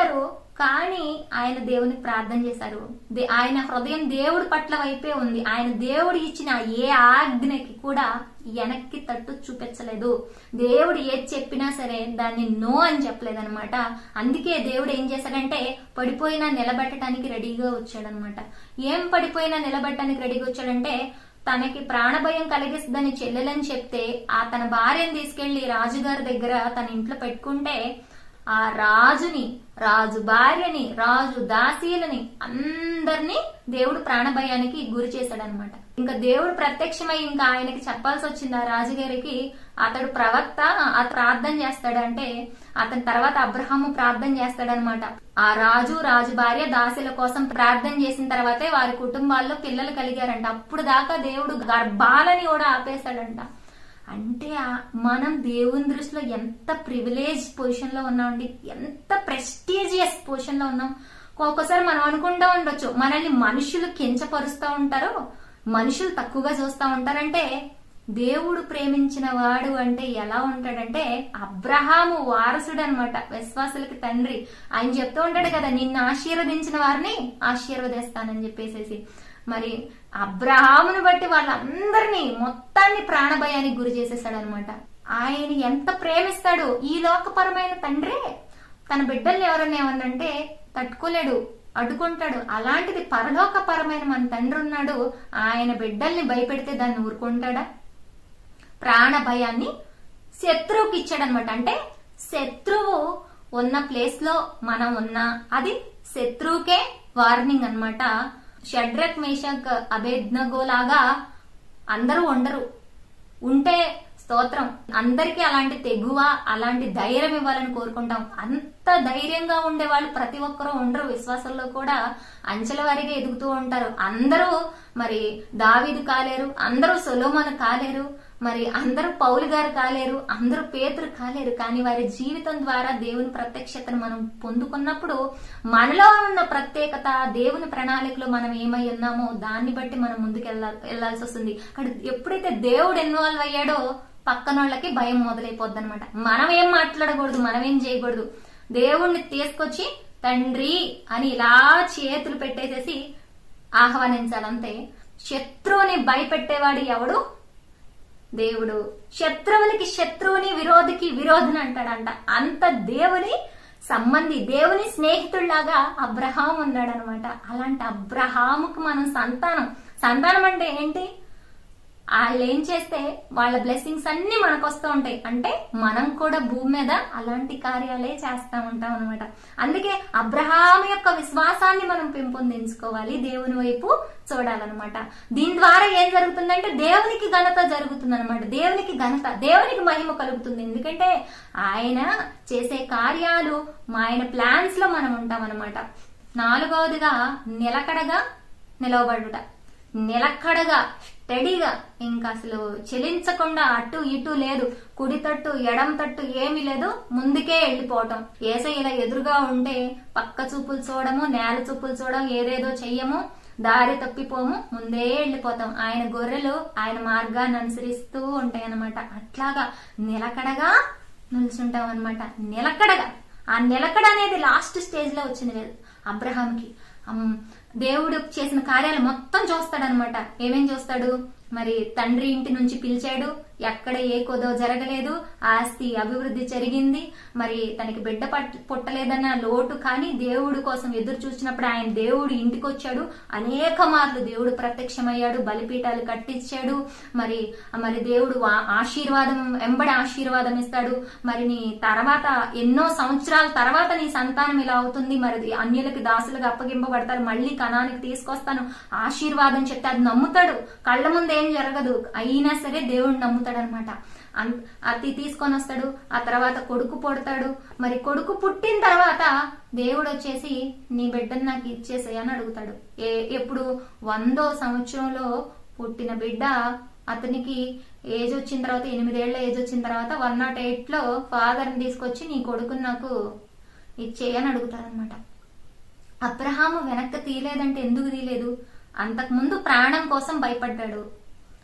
కానీ ఆయన దేవుని ప్రార్థన చేశారు దే- ఆయన హృదయం దేవుడి పట్ల వైపే ఉంది ఆయన దేవుడు ఇచ్చిన ఏ ఆజ్ఞకి కూడా వెనక్కి తట్టు చూపించలేదు దేవుడు ఏది చెప్పినా సరే దాన్ని నో అని చెప్పలేదన్నమాట అందుకే దేవుడు ఏం చేశాడంటే పడిపోయినా నిలబెట్టడానికి రెడీగా వచ్చాడనమాట ఏం పడిపోయినా నిలబెట్టడానికి రెడీగా వచ్చాడంటే తనకి ప్రాణభయం కలిగిస్తుందని చెల్లెలని చెప్తే ఆ తన భార్యను తీసుకెళ్లి రాజుగారి దగ్గర తన ఇంట్లో పెట్టుకుంటే ఆ రాజుని రాజు భార్యని రాజు దాసీలని అందరినీ దేవుడు ప్రాణభయానికి గురి చేశాడనమాట ఇంకా దేవుడు ప్రత్యక్షమై ఇంకా ఆయనకి చెప్పాల్సి వచ్చింది ఆ రాజుగారికి అతడు ప్రవక్త ఆ ప్రార్థన చేస్తాడంటే అతని తర్వాత అబ్రహాము ప్రార్థన చేస్తాడనమాట ఆ రాజు రాజు భార్య దాసీల కోసం ప్రార్థన చేసిన తర్వాతే వారి కుటుంబాల్లో పిల్లలు కలిగారంట అప్పుడు దాకా దేవుడు గర్భాలని కూడా ఆపేశాడంట అంటే ఆ- మనం దేవుని దృష్టిలో ఎంత ప్రివిలేజ్ పొజిషన్ లో ఉన్నామండి ఎంత ప్రెస్టీజియస్ పొజిషన్ లో ఉన్నాం ఒక్కొక్కసారి మనం అనుకుంటా ఉండొచ్చు మనల్ని మనుషులు కించపరుస్తూ ఉంటారు మనుషులు తక్కువగా చూస్తూ ఉంటారంటే దేవుడు ప్రేమించిన వాడు అంటే ఎలా ఉంటాడంటే అబ్రహాము వారసుడు అనమాట విశ్వాసులకి తండ్రి ఆయన చెప్తూ ఉంటాడు కదా నిన్ను ఆశీర్వదించిన వారిని ఆశీర్వదిస్తానని చెప్పేసేసి మరి అబ్రహామును బట్టి వాళ్ళందరినీ మొత్తాన్ని ప్రాణభయానికి గురి చేసేసాడు అనమాట ఆయన ఎంత ప్రేమిస్తాడు ఈ లోకపరమైన తండ్రే తన బిడ్డల్ని ఎవరన్నా ఏమన్నంటే తట్టుకోలేడు అడ్డుకుంటాడు అలాంటిది పరలోకపరమైన మన తండ్రి ఉన్నాడు ఆయన బిడ్డల్ని భయపెడితే దాన్ని ఊరుకుంటాడా ప్రాణ భయాన్ని శత్రువుకి ఇచ్చాడనమాట అంటే శత్రువు ఉన్న ప్లేస్ లో మనం ఉన్నా అది శత్రువుకే వార్నింగ్ అన్నమాట షడ్రక్ మేషక్ అభేజ్ఞగో లాగా అందరూ ఉండరు ఉంటే స్తోత్రం అందరికీ అలాంటి తెగువ అలాంటి ధైర్యం ఇవ్వాలని కోరుకుంటాం అంత ధైర్యంగా ఉండే వాళ్ళు ప్రతి ఒక్కరూ ఉండరు విశ్వాసంలో కూడా అంచెల వారిగా ఎదుగుతూ ఉంటారు అందరూ మరి దావీదు కాలేరు అందరూ సొలోమను కాలేరు మరి అందరూ పౌలు గారు కాలేరు అందరూ పేతురు కాలేరు కానీ వారి జీవితం ద్వారా దేవుని ప్రత్యక్షతను మనం పొందుకున్నప్పుడు మనలో ఉన్న ప్రత్యేకత దేవుని ప్రణాళికలో మనం ఏమై ఉన్నామో దాన్ని బట్టి మనం ముందుకు వెళ్లాల్సి వస్తుంది అక్కడ ఎప్పుడైతే దేవుడు ఇన్వాల్వ్ అయ్యాడో పక్కనోళ్ళకి భయం మొదలైపోద్ది అనమాట మనం ఏం మాట్లాడకూడదు మనం ఏం చేయకూడదు దేవుణ్ణి తీసుకొచ్చి తండ్రి అని ఇలా చేతులు పెట్టేసేసి ఆహ్వానించాలంతే శత్రువుని భయపెట్టేవాడు ఎవడు దేవుడు శత్రువులకి శత్రువుని విరోధికి విరోధిని అంటాడంట అంత దేవుని సంబంధి దేవుని స్నేహితుడిలాగా అబ్రహాం ఉన్నాడనమాట అలాంటి అబ్రహాముకు మనం సంతానం సంతానం అంటే ఏంటి వాళ్ళు ఏం చేస్తే వాళ్ళ బ్లెస్సింగ్స్ అన్ని మనకు వస్తూ ఉంటాయి అంటే మనం కూడా భూమి మీద అలాంటి కార్యాలే చేస్తా ఉంటాం అనమాట అందుకే అబ్రహాం యొక్క విశ్వాసాన్ని మనం పెంపొందించుకోవాలి దేవుని వైపు చూడాలన్నమాట దీని ద్వారా ఏం జరుగుతుందంటే దేవునికి ఘనత జరుగుతుంది అనమాట దేవునికి ఘనత దేవునికి మహిమ కలుగుతుంది ఎందుకంటే ఆయన చేసే కార్యాలు మా ఆయన ప్లాన్స్ లో మనం ఉంటాం అనమాట నాలుగవదిగా నిలకడగా నిలవబడుట నిలకడగా స్టడీగా ఇంకా అసలు చెలించకుండా అటు ఇటు లేదు కుడి తట్టు ఎడం తట్టు ఏమీ లేదు ముందుకే వెళ్ళిపోవటం ఏసై ఇలా ఎదురుగా ఉంటే పక్క చూపులు చూడము నేల చూపులు చూడడం ఏదేదో చెయ్యము దారి తప్పిపోము ముందే వెళ్ళిపోతాం ఆయన గొర్రెలు ఆయన మార్గాన్ని అనుసరిస్తూ ఉంటాయి అన్నమాట అట్లాగా నిలకడగా నిల్చుంటాం అనమాట నిలకడగా ఆ నిలకడ అనేది లాస్ట్ స్టేజ్ లో వచ్చింది లేదు అబ్రహాంకి అమ్, దేవుడు చేసిన కార్యాలు మొత్తం చూస్తాడనమాట ఏమేం చూస్తాడు మరి తండ్రి ఇంటి నుంచి పిలిచాడు ఎక్కడ ఏ కొదో జరగలేదు ఆస్తి అభివృద్ధి జరిగింది మరి తనకి బిడ్డ పట్- పుట్టలేదన్న లోటు కానీ దేవుడు కోసం ఎదురు చూసినప్పుడు ఆయన దేవుడు ఇంటికి వచ్చాడు అనేక మార్లు దేవుడు ప్రత్యక్షమయ్యాడు బలిపీఠాలు కట్టించాడు మరి మరి దేవుడు ఆ- ఆశీర్వాదం వెంబడి ఆశీర్వాదం ఇస్తాడు మరి నీ తర్వాత ఎన్నో సంవత్సరాల తర్వాత నీ సంతానం ఇలా అవుతుంది మరి అన్యులకి దాసులుగా అప్పగింపబడతారు మళ్ళీ కణానికి తీసుకొస్తాను ఆశీర్వాదం చెప్తే అది నమ్ముతాడు కళ్ళ ముందు ఏం జరగదు అయినా సరే దేవుడు నమ్ముతాడు అనమాట అతి తీసుకొని వస్తాడు ఆ తర్వాత కొడుకు పుడతాడు మరి కొడుకు పుట్టిన తర్వాత దేవుడు వచ్చేసి నీ బిడ్డను నాకు ఇచ్చేసేయ్ అని అడుగుతాడు ఏ ఎప్పుడు వందో సంవత్సరంలో పుట్టిన బిడ్డ అతనికి ఏజ్ వచ్చిన తర్వాత ఎనిమిదేళ్ల ఏజ్ వచ్చిన తర్వాత వన్ నాట్ ఎయిట్ లో ఫాదర్ని తీసుకొచ్చి నీ కొడుకుని నాకు ఇచ్చేయని అడుగుతారనమాట అబ్రహాము వెనక్కి తీయలేదంటే ఎందుకు తీయలేదు అంతకుముందు ప్రాణం కోసం భయపడ్డాడు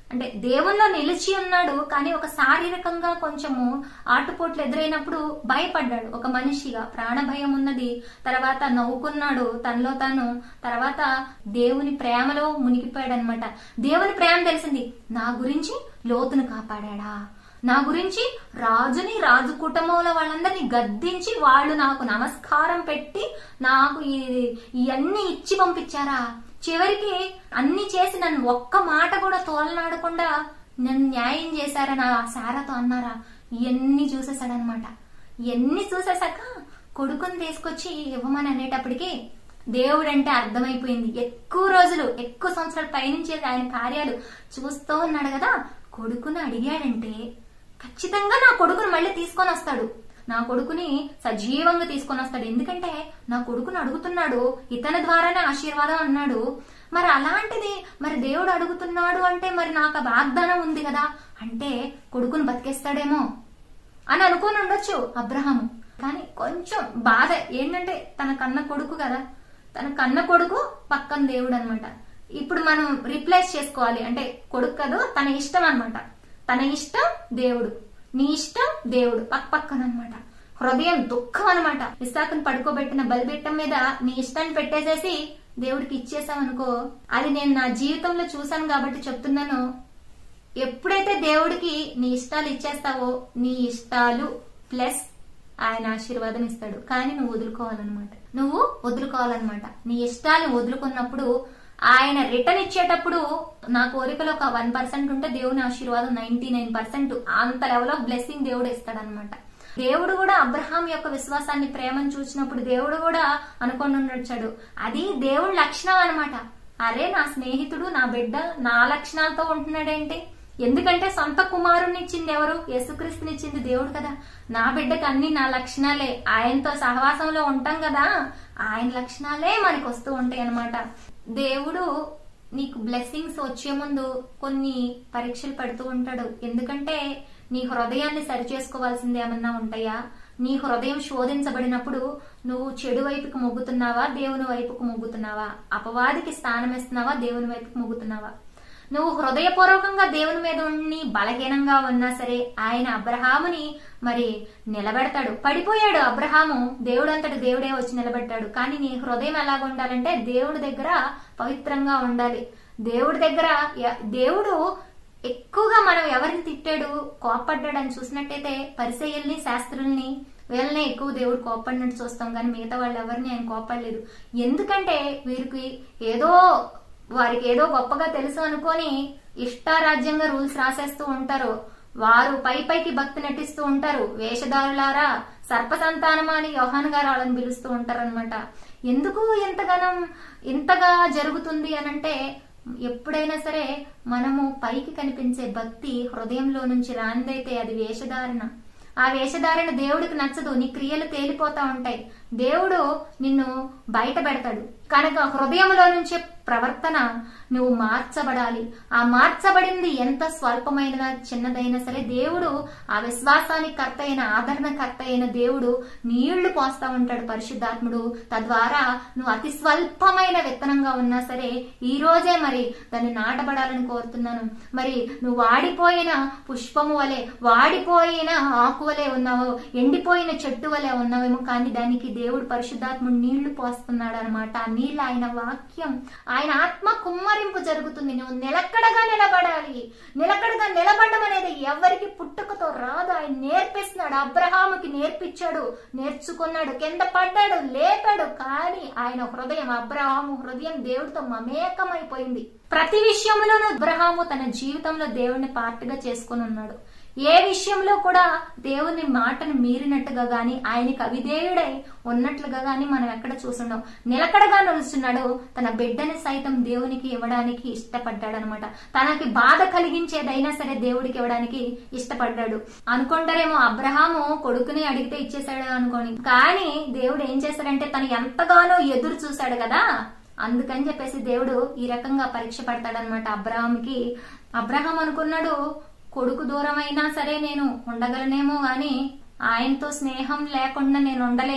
అంటే దేవుల్లో నిలిచి ఉన్నాడు కానీ ఒక శారీరకంగా కొంచెము ఆటుపోట్లు ఎదురైనప్పుడు భయపడ్డాడు ఒక మనిషిగా ప్రాణ భయం ఉన్నది తర్వాత నవ్వుకున్నాడు తనలో తాను తర్వాత దేవుని ప్రేమలో మునిగిపోయాడు అనమాట దేవుని ప్రేమ తెలిసింది నా గురించి లోతును కాపాడా నా గురించి రాజుని రాజు కుటుంబంలో వాళ్ళందరినీ గద్దించి వాళ్ళు నాకు నమస్కారం పెట్టి నాకు ఈ- ఇవన్నీ ఇచ్చి పంపించారా చివరికి అన్ని చేసి నన్ను ఒక్క మాట కూడా తోలనాడకుండా నన్ను న్యాయం చేశారని ఆ సారాతో అన్నారా ఇవన్నీ చూసేశాడనమాట ఇవన్నీ చూసేశాక కొడుకుని తీసుకొచ్చి ఇవ్వమని అనేటప్పటికి దేవుడు అంటే అర్థమైపోయింది ఎక్కువ రోజులు ఎక్కువ సంవత్సరాల పైనుంచి ఆయన కార్యాలు చూస్తూ ఉన్నాడు కదా కొడుకుని అడిగాడంటే ఖచ్చితంగా నా కొడుకుని మళ్ళీ తీసుకొని వస్తాడు నా కొడుకుని సజీవంగా తీసుకొని వస్తాడు ఎందుకంటే నా కొడుకుని అడుగుతున్నాడు ఇతని ద్వారానే ఆశీర్వాదం అన్నాడు మరి అలాంటిది మరి దేవుడు అడుగుతున్నాడు అంటే మరి నాకు ఆ వాగ్దానం ఉంది కదా అంటే కొడుకుని బతికేస్తాడేమో అని అనుకుని ఉండొచ్చు అబ్రహాము కానీ కొంచెం బాధ ఏంటంటే తన కన్న కొడుకు కదా తన కన్న కొడుకు పక్కన దేవుడు అనమాట ఇప్పుడు మనం రిప్లేస్ చేసుకోవాలి అంటే కొడుకు కాదు తన ఇష్టం అన్నమాట తన ఇష్టం దేవుడు నీ ఇష్టం దేవుడు పక్క పక్కన అనమాట హృదయం దుఃఖం అనమాట ఇస్సాకుని పడుకోబెట్టిన బలిబెట్టం మీద నీ ఇష్టాన్ని పెట్టేసేసి దేవుడికి ఇచ్చేసామనుకో అది నేను నా జీవితంలో చూశాను కాబట్టి చెప్తున్నాను ఎప్పుడైతే దేవుడికి నీ ఇష్టాలు ఇచ్చేస్తావో నీ ఇష్టాలు ప్లస్ ఆయన ఆశీర్వాదం ఇస్తాడు కానీ నువ్వు వదులుకోవాలన్నమాట నువ్వు వదులుకోవాలన్నమాట నీ ఇష్టాన్ని వదులుకున్నప్పుడు ఆయన రిటర్న్ ఇచ్చేటప్పుడు నా కోరికలో ఒక వన్ పర్సెంట్ ఉంటే దేవుని ఆశీర్వాదం నైన్టీ నైన్ పర్సెంట్ అంత లెవెల్ ఆఫ్ బ్లెస్సింగ్ దేవుడు ఇస్తాడనమాట దేవుడు కూడా అబ్రహాం యొక్క విశ్వాసాన్ని ప్రేమను చూసినప్పుడు దేవుడు కూడా అనుకొని ఉండొచ్చాడు అది దేవుడి లక్షణం అన్నమాట అరే నా స్నేహితుడు నా బిడ్డ నా లక్షణాలతో ఉంటున్నాడేంటి ఎందుకంటే సొంత కుమారుణ్ణి ఇచ్చింది ఎవరు యేసుక్రీస్తుని ఇచ్చింది దేవుడు కదా నా బిడ్డకి అన్ని నా లక్షణాలే ఆయనతో సహవాసంలో ఉంటాం కదా ఆయన లక్షణాలే మనకి వస్తూ ఉంటాయి అన్నమాట దేవుడు నీకు బ్లెస్సింగ్స్ వచ్చే ముందు కొన్ని పరీక్షలు పెడుతూ ఉంటాడు ఎందుకంటే నీ హృదయాన్ని సరి చేసుకోవాల్సింది ఏమన్నా ఉంటాయా నీ హృదయం శోధించబడినప్పుడు నువ్వు చెడు వైపుకు మొగ్గుతున్నావా దేవుని వైపుకు మొగ్గుతున్నావా అపవాదికి స్థానం ఇస్తున్నావా దేవుని వైపుకు మొగ్గుతున్నావా నువ్వు హృదయపూర్వకంగా దేవుని మీద ఉండి బలహీనంగా ఉన్నా సరే ఆయన అబ్రహాముని మరి నిలబెడతాడు పడిపోయాడు అబ్రహాము దేవుడు అంతటి దేవుడే వచ్చి నిలబెట్టాడు కానీ నీ హృదయం ఎలాగ ఉండాలంటే దేవుడి దగ్గర పవిత్రంగా ఉండాలి దేవుడి దగ్గర ఎ- దేవుడు ఎక్కువగా మనం ఎవరిని తిట్టాడు కోపడ్డాడు అని చూసినట్టయితే పరిచయల్ని శాస్త్రుల్ని వీళ్ళనే ఎక్కువ దేవుడు కోపడినట్టు చూస్తాం కానీ మిగతా వాళ్ళు ఎవరిని ఆయన కోపడలేదు ఎందుకంటే వీరికి ఏదో వారికి ఏదో గొప్పగా తెలుసు అనుకొని ఇష్టారాజ్యంగా రూల్స్ రాసేస్తూ ఉంటారు వారు పై పైకి భక్తి నటిస్తూ ఉంటారు వేషధారులారా సర్ప సంతానమా అని యోహాన్ గారు వాళ్ళని పిలుస్తూ ఉంటారనమాట ఎందుకు ఇంతగానం ఇంతగా జరుగుతుంది అనంటే ఎప్పుడైనా సరే మనము పైకి కనిపించే భక్తి హృదయంలో నుంచి రానిదైతే అది వేషధారణ ఆ వేషధారణ దేవుడికి నచ్చదు నీ క్రియలు తేలిపోతా ఉంటాయి దేవుడు నిన్ను బయట పెడతాడు కనుక హృదయంలో నుంచే ప్రవర్తన నువ్వు మార్చబడాలి ఆ మార్చబడింది ఎంత స్వల్పమైన చిన్నదైనా సరే దేవుడు ఆ విశ్వాసానికి కర్త అయిన ఆదరణకర్త అయిన దేవుడు నీళ్లు పోస్తా ఉంటాడు పరిశుద్ధాత్ముడు తద్వారా నువ్వు అతి స్వల్పమైన విత్తనంగా ఉన్నా సరే ఈ రోజే మరి దాన్ని నాటబడాలని కోరుతున్నాను మరి నువ్వు వాడిపోయిన పుష్పము వలె వాడిపోయిన ఆకు వలె ఉన్నావు ఎండిపోయిన చెట్టు వలె ఉన్నావేమో కానీ దానికి దేవుడు పరిశుద్ధాత్ముడు నీళ్లు పోస్తున్నాడు అనమాట ఆ నీళ్ళు ఆయన వాక్యం ఆయన ఆత్మ కుమ్మరింపు జరుగుతుంది నువ్వు నిలకడగా నిలబడాలి నిలకడగా నిలబడడం అనేది ఎవరికి పుట్టుకతో రాదు ఆయన నేర్పిస్తున్నాడు అబ్రహాముకి నేర్పించాడు నేర్చుకున్నాడు కింద పడ్డాడు లేపాడు కానీ ఆయన హృదయం అబ్రహాము హృదయం దేవుడితో మమేకమైపోయింది ప్రతి విషయంలోనూ అబ్రహాము తన జీవితంలో దేవుడిని పార్ట్గా చేసుకుని ఉన్నాడు ఏ విషయంలో కూడా దేవుని మాటను మీరినట్టుగా గాని ఆయనకి అవిధేయుడై ఉన్నట్లుగా గాని మనం ఎక్కడ చూసుండం నిలకడగా నిలుస్తున్నాడు తన బిడ్డని సైతం దేవునికి ఇవ్వడానికి ఇష్టపడ్డాడు అనమాట తనకి బాధ కలిగించేదైనా సరే దేవుడికి ఇవ్వడానికి ఇష్టపడ్డాడు అనుకుంటారేమో అబ్రహాము కొడుకుని అడిగితే ఇచ్చేసాడు అనుకోని కానీ దేవుడు ఏం చేశాడంటే తను ఎంతగానో ఎదురు చూశాడు కదా అందుకని చెప్పేసి దేవుడు ఈ రకంగా పరీక్ష పడతాడనమాట అబ్రహాంకి అబ్రహాం అనుకున్నాడు కొడుకు దూరం అయినా సరే నేను ఉండగలనేమో గాని ఆయనతో స్నేహం లేకుండా నేను ఉండలేను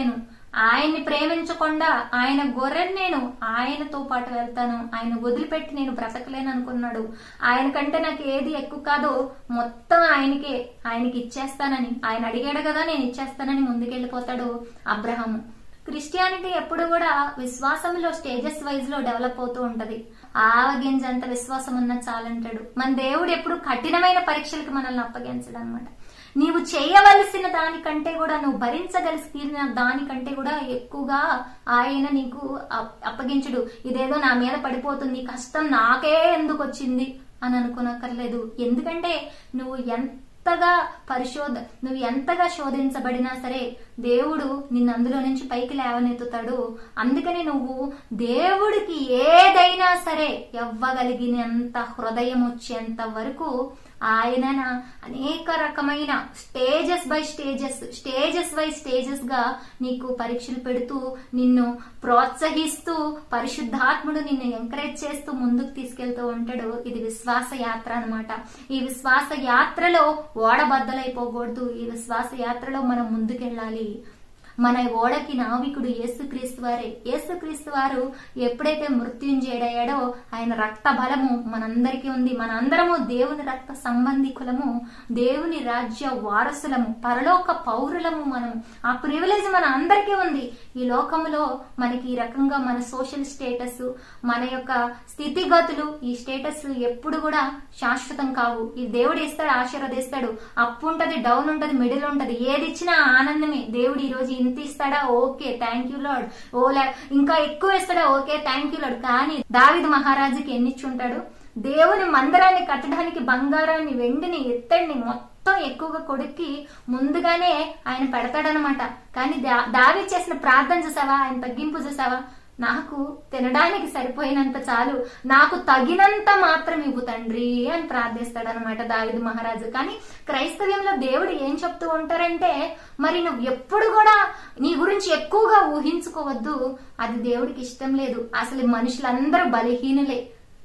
ఆయన్ని ప్రేమించకుండా ఆయన గొర్రెని నేను ఆయనతో పాటు వెళ్తాను ఆయన వదిలిపెట్టి నేను బ్రతకలేను అనుకున్నాడు ఆయన కంటే నాకు ఏది ఎక్కువ కాదో మొత్తం ఆయనకే ఆయనకి ఇచ్చేస్తానని ఆయన అడిగాడు కదా నేను ఇచ్చేస్తానని ముందుకెళ్ళిపోతాడు అబ్రహాము క్రిస్టియానిటీ ఎప్పుడు కూడా విశ్వాసంలో స్టేజెస్ వైజ్ లో డెవలప్ అవుతూ ఉంటది ఆవగింజంత విశ్వాసం ఉన్న చాలంటాడు మన దేవుడు ఎప్పుడు కఠినమైన పరీక్షలకు మనల్ని అప్పగించడు అనమాట నీవు చేయవలసిన దానికంటే కూడా నువ్వు భరించగలిసిన దానికంటే కూడా ఎక్కువగా ఆయన నీకు అప్- అప్పగించుడు ఇదేదో నా మీద పడిపోతుంది ఈ కష్టం నాకే ఎందుకు వచ్చింది అని అనుకోనక్కర్లేదు ఎందుకంటే నువ్వు ఎంతగా పరిశోధ నువ్వు ఎంతగా శోధించబడినా సరే దేవుడు నిన్ను అందులో నుంచి పైకి లేవనెత్తుతాడు అందుకని నువ్వు దేవుడికి ఏదైనా సరే ఇవ్వగలిగినంత హృదయం వచ్చేంత వరకు ఆయన అనేక రకమైన stages by stages stages by stages గా నీకు పరీక్షలు పెడుతూ నిన్ను ప్రోత్సహిస్తూ పరిశుద్ధాత్ముడు నిన్ను ఎంకరేజ్ చేస్తూ ముందుకు తీసుకెళ్తూ ఉంటాడు ఇది విశ్వాస యాత్ర అన్నమాట ఈ విశ్వాస యాత్రలో ఓడబద్దలైపోకూడదు ఈ విశ్వాస యాత్రలో మనం ముందుకెళ్ళాలి మన ఓడకి నావికుడు యేసుక్రీస్తు వారే యేసుక్రీస్తు వారు ఎప్పుడైతే మృత్యుంజయుడయ్యాడో ఆయన రక్త బలము మనందరికీ ఉంది మనందరము దేవుని రక్త సంబంధికులము దేవుని రాజ్య వారసులము పరలోక పౌరులము మనం ఆ ప్రివిలేజ్ మన అందరికీ ఉంది ఈ లోకములో మనకి ఈ రకంగా మన సోషల్ స్టేటస్ మన యొక్క స్థితిగతులు ఈ స్టేటస్ ఎప్పుడు కూడా శాశ్వతం కావు ఈ దేవుడు ఇస్తాడు ఆశీర్వదిస్తాడు అప్పు ఉంటది డౌన్ ఉంటది మిడిల్ ఉంటది ఏది ఇచ్చినా ఆనందమే దేవుడు ఈ రోజు ఇంత ఇస్తాడా ఓకే థ్యాంక్ యూ లాడ్ ఓ లే- ఇంకా ఎక్కువ ఇస్తాడా ఓకే థ్యాంక్ యూ లాడ్ కానీ దావిద మహారాజుకి ఎన్ని ఇచ్చుంటాడు దేవుని మందిరాన్ని కట్టడానికి బంగారాన్ని వెండిని ఎత్తడిని మొత్తం ఎక్కువగా కొడుక్కి ముందుగానే ఆయన పెడతాడనమాట కానీ దా- దావి చేసిన ప్రార్థన చూసావా ఆయన తగ్గింపు చూసావా నాకు తినడానికి సరిపోయినంత చాలు నాకు తగినంత మాత్రం ఇవ్వు తండ్రి అని ప్రార్థిస్తాడనమాట దావిదు మహారాజు కానీ క్రైస్తవ్యంలో దేవుడు ఏం చెప్తూ ఉంటారంటే మరి నువ్వు ఎప్పుడు కూడా నీ గురించి ఎక్కువగా ఊహించుకోవద్దు అది దేవుడికి ఇష్టం లేదు అసలు మనుషులందరూ బలహీనులే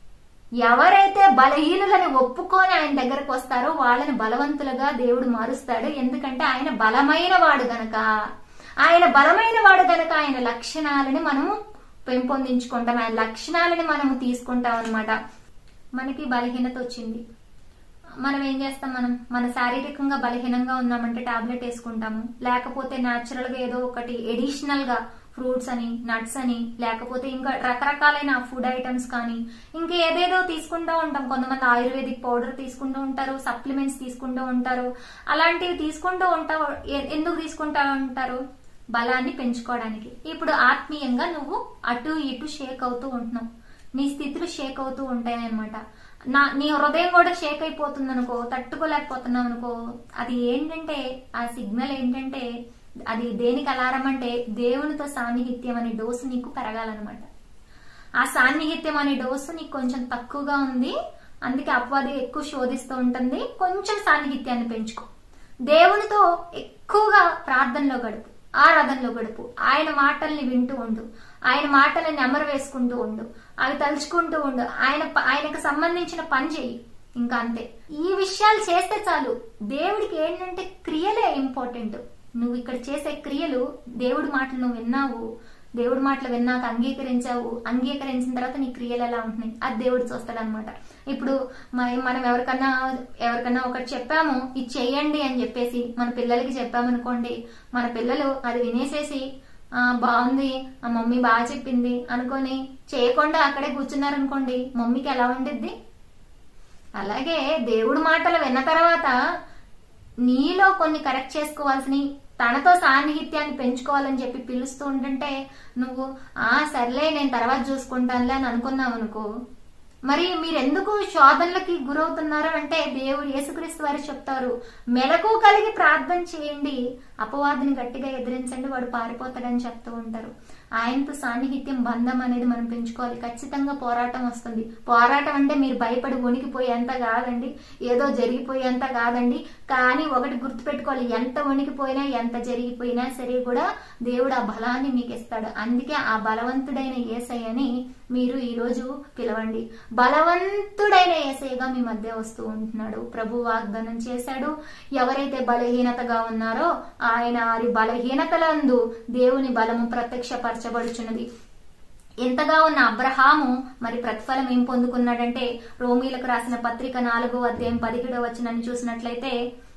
ఎవరైతే బలహీనులని ఒప్పుకొని ఆయన దగ్గరకు వస్తారో వాళ్ళని బలవంతులుగా దేవుడు మారుస్తాడు ఎందుకంటే ఆయన బలమైన వాడు గనక ఆయన బలమైన వాడు గనక ఆయన లక్షణాలని మనము పెంపొందించుకుంటాం ఆయన లక్షణాలని మనము తీసుకుంటాం అనమాట మనకి బలహీనత వచ్చింది మనం ఏం చేస్తాం మనం మన శారీరకంగా బలహీనంగా ఉన్నామంటే టాబ్లెట్ వేసుకుంటాము లేకపోతే న్యాచురల్ గా ఏదో ఒకటి ఎడిషనల్ గా ఫ్రూట్స్ అని నట్స్ అని లేకపోతే ఇంకా రకరకాలైన ఫుడ్ ఐటమ్స్ కానీ ఇంకా ఏదేదో తీసుకుంటూ ఉంటాం కొంతమంది ఆయుర్వేదిక్ పౌడర్ తీసుకుంటూ ఉంటారు సప్లిమెంట్స్ తీసుకుంటూ ఉంటారు అలాంటివి తీసుకుంటూ ఉంటా ఎ- ఎందుకు తీసుకుంటా ఉంటారు బలాన్ని పెంచుకోవడానికి ఇప్పుడు ఆత్మీయంగా నువ్వు అటు ఇటు షేక్ అవుతూ ఉంటున్నావు నీ స్థితులు షేక్ అవుతూ ఉంటాయి అనమాట నా నీ హృదయం కూడా షేక్ అయిపోతుంది అనుకో తట్టుకోలేకపోతున్నావు అనుకో అది ఏంటంటే ఆ సిగ్నల్ ఏంటంటే అది దేనికి అలారం అంటే దేవునితో సాన్నిహిత్యం అనే డోసు నీకు పెరగాలన్నమాట ఆ సాన్నిహిత్యం అనే డోసు నీకు కొంచెం తక్కువగా ఉంది అందుకే అపవాది ఎక్కువ శోధిస్తూ ఉంటుంది కొంచెం సాన్నిహిత్యాన్ని పెంచుకో దేవునితో ఎక్కువగా ప్రార్థనలో గడుపు ఆరాధనలో గడుపు ఆయన మాటల్ని వింటూ ఉండు ఆయన మాటలని నెమరు వేసుకుంటూ ఉండు అవి తలుచుకుంటూ ఉండు ఆయన ప- ఆయనకు సంబంధించిన పని చెయ్యి ఇంకా అంతే ఈ విషయాలు చేస్తే చాలు దేవుడికి ఏంటంటే క్రియలే ఇంపార్టెంట్ నువ్వు ఇక్కడ చేసే క్రియలు దేవుడి మాటలు నువ్వు విన్నావు దేవుడి మాటలు విన్నాక అంగీకరించావు అంగీకరించిన తర్వాత నీ క్రియలు ఎలా ఉంటున్నాయి అది దేవుడు చూస్తాడనమాట ఇప్పుడు మ- మనం ఎవరికన్నా ఎవరికన్నా ఒకటి చెప్పాము ఇది చెయ్యండి అని చెప్పేసి మన పిల్లలకి చెప్పామనుకోండి మన పిల్లలు అది వినేసేసి "ఆ, బాగుంది ఆ మమ్మీ బాగా చెప్పింది అనుకొని చేయకుండా అక్కడే కూర్చున్నారనుకోండి మమ్మీకి ఎలా ఉండిద్ది అలాగే దేవుడి మాటలు విన్న తర్వాత నీలో కొన్ని కరెక్ట్ చేసుకోవాల్సిన తనతో సాన్నిహిత్యాన్ని పెంచుకోవాలని చెప్పి పిలుస్తూ ఉంటుంటే నువ్వు ఆ సర్లే నేను తర్వాత చూసుకుంటానులే అని అనుకున్నావు అనుకో మరి మీరు ఎందుకు శోధనలకి గురవుతున్నారు అంటే దేవుడు యేసుక్రీస్తు వారు చెప్తారు మెలకు కలిగి ప్రార్థన చేయండి అపవాదిని గట్టిగా ఎదిరించండి వాడు పారిపోతాడని చెప్తూ ఉంటారు ఆయనతో సాన్నిహిత్యం బంధం అనేది మనం పెంచుకోవాలి ఖచ్చితంగా పోరాటం వస్తుంది పోరాటం అంటే మీరు భయపడి వణికిపోయేంత కాదండి ఏదో జరిగిపోయేంత కాదండి కానీ ఒకటి గుర్తుపెట్టుకోవాలి ఎంత వణికిపోయినా ఎంత జరిగిపోయినా సరే కూడా దేవుడు ఆ బలాన్ని మీకు ఇస్తాడు అందుకే ఆ బలవంతుడైన ఏసయ్యని మీరు ఈ రోజు పిలవండి బలవంతుడైన ఏసైగా మీ మధ్య వస్తూ ఉంటున్నాడు ప్రభు వాగ్దానం చేశాడు ఎవరైతే బలహీనతగా ఉన్నారో ఆయన వారి బలహీనతలందు దేవుని బలము ప్రత్యక్షపరచబడుచున్నది ఎంతగా ఉన్న అబ్రహాము మరి ప్రతిఫలం ఏం పొందుకున్నాడంటే రోమీలకు రాసిన పత్రిక నాలుగో అధ్యాయం పదిహేడో వచ్చినని చూసినట్లయితే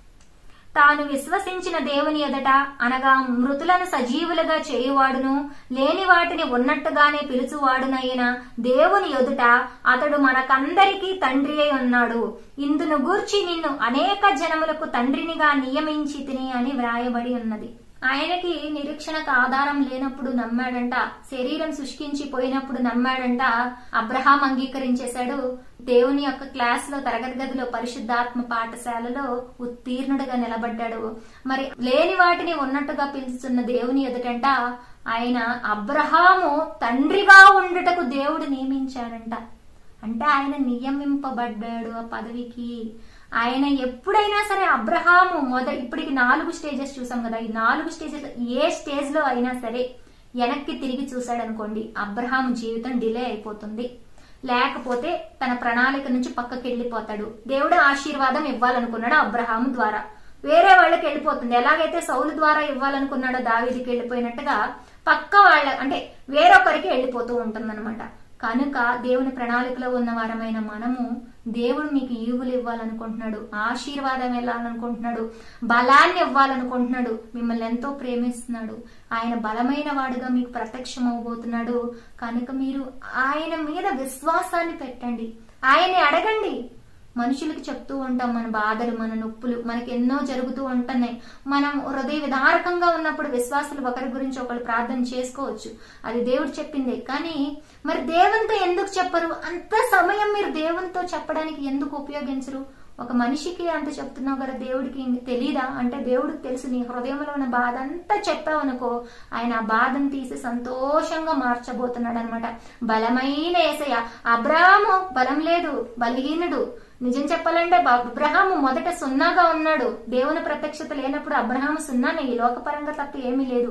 తాను విశ్వసించిన దేవుని ఎదట అనగా మృతులను సజీవులుగా చేయువాడును లేని వాటిని ఉన్నట్టుగానే పిలుచువాడునైన దేవుని ఎదుట అతడు మనకందరికీ తండ్రి అయి ఉన్నాడు ఇందును గూర్చి నిన్ను అనేక జనములకు తండ్రినిగా నియమించి తిని అని వ్రాయబడి ఉన్నది ఆయనకి నిరీక్షణకు ఆధారం లేనప్పుడు నమ్మాడంట శరీరం శుష్కించి పోయినప్పుడు నమ్మాడంట అబ్రహాం అంగీకరించేశాడు దేవుని యొక్క క్లాస్ లో తరగతి గదిలో పరిశుద్ధాత్మ పాఠశాలలో ఉత్తీర్ణుడిగా నిలబడ్డాడు మరి లేని వాటిని ఉన్నట్టుగా పిలుచుతున్న దేవుని ఎదుటంట ఆయన అబ్రహాము తండ్రిగా ఉండుటకు దేవుడు నియమించాడంట అంటే ఆయన నియమింపబడ్డాడు ఆ పదవికి ఆయన ఎప్పుడైనా సరే అబ్రహాము మొద ఇప్పటికి నాలుగు స్టేజెస్ చూసాం కదా ఈ నాలుగు స్టేజెస్ ఏ స్టేజ్ లో అయినా సరే వెనక్కి తిరిగి చూశాడు అనుకోండి అబ్రహాం జీవితం డిలే అయిపోతుంది లేకపోతే తన ప్రణాళిక నుంచి పక్కకి వెళ్ళిపోతాడు దేవుడు ఆశీర్వాదం ఇవ్వాలనుకున్నాడు అబ్రహాం ద్వారా వేరే వాళ్ళకి వెళ్ళిపోతుంది ఎలాగైతే సౌలు ద్వారా ఇవ్వాలనుకున్నాడో దావీదికి వెళ్ళిపోయినట్టుగా పక్క వాళ్ళ అంటే వేరొకరికి వెళ్ళిపోతూ ఉంటుందన్నమాట కనుక దేవుని ప్రణాళికలో ఉన్న వారమైన మనము దేవుడు మీకు ఈవులు ఇవ్వాలనుకుంటున్నాడు ఆశీర్వాదం ఇవ్వాలనుకుంటున్నాడు బలాన్ని ఇవ్వాలనుకుంటున్నాడు మిమ్మల్ని ఎంతో ప్రేమిస్తున్నాడు ఆయన బలమైన వాడుగా మీకు ప్రత్యక్షం అవబోతున్నాడు కనుక మీరు ఆయన మీద విశ్వాసాన్ని పెట్టండి ఆయన్ని అడగండి మనుషులకి చెప్తూ ఉంటాం మన బాధలు మన నొప్పులు మనకి ఎన్నో జరుగుతూ ఉంటున్నాయి మనం హృదయ విదారకంగా ఉన్నప్పుడు విశ్వాసులు ఒకరి గురించి ఒకరు ప్రార్థన చేసుకోవచ్చు అది దేవుడు చెప్పిందే కానీ మరి దేవునితో ఎందుకు చెప్పరు అంత సమయం మీరు దేవునితో చెప్పడానికి ఎందుకు ఉపయోగించరు ఒక మనిషికి అంత చెప్తున్నావు కదా దేవుడికి ఇంక తెలీదా అంటే దేవుడికి తెలుసు నీ హృదయంలో ఉన్న బాధ అంతా చెప్పావు అనుకో ఆయన ఆ బాధను తీసి సంతోషంగా మార్చబోతున్నాడు అనమాట బలమైన ఏసయ్య అబ్రాహము బలం లేదు బలహీనుడు నిజం చెప్పాలంటే అబ్రహాము మొదట సున్నాగా ఉన్నాడు దేవుని ప్రత్యక్షత లేనప్పుడు అబ్రహాము సున్నానే ఈ లోకపరంగా తప్ప ఏమీ లేదు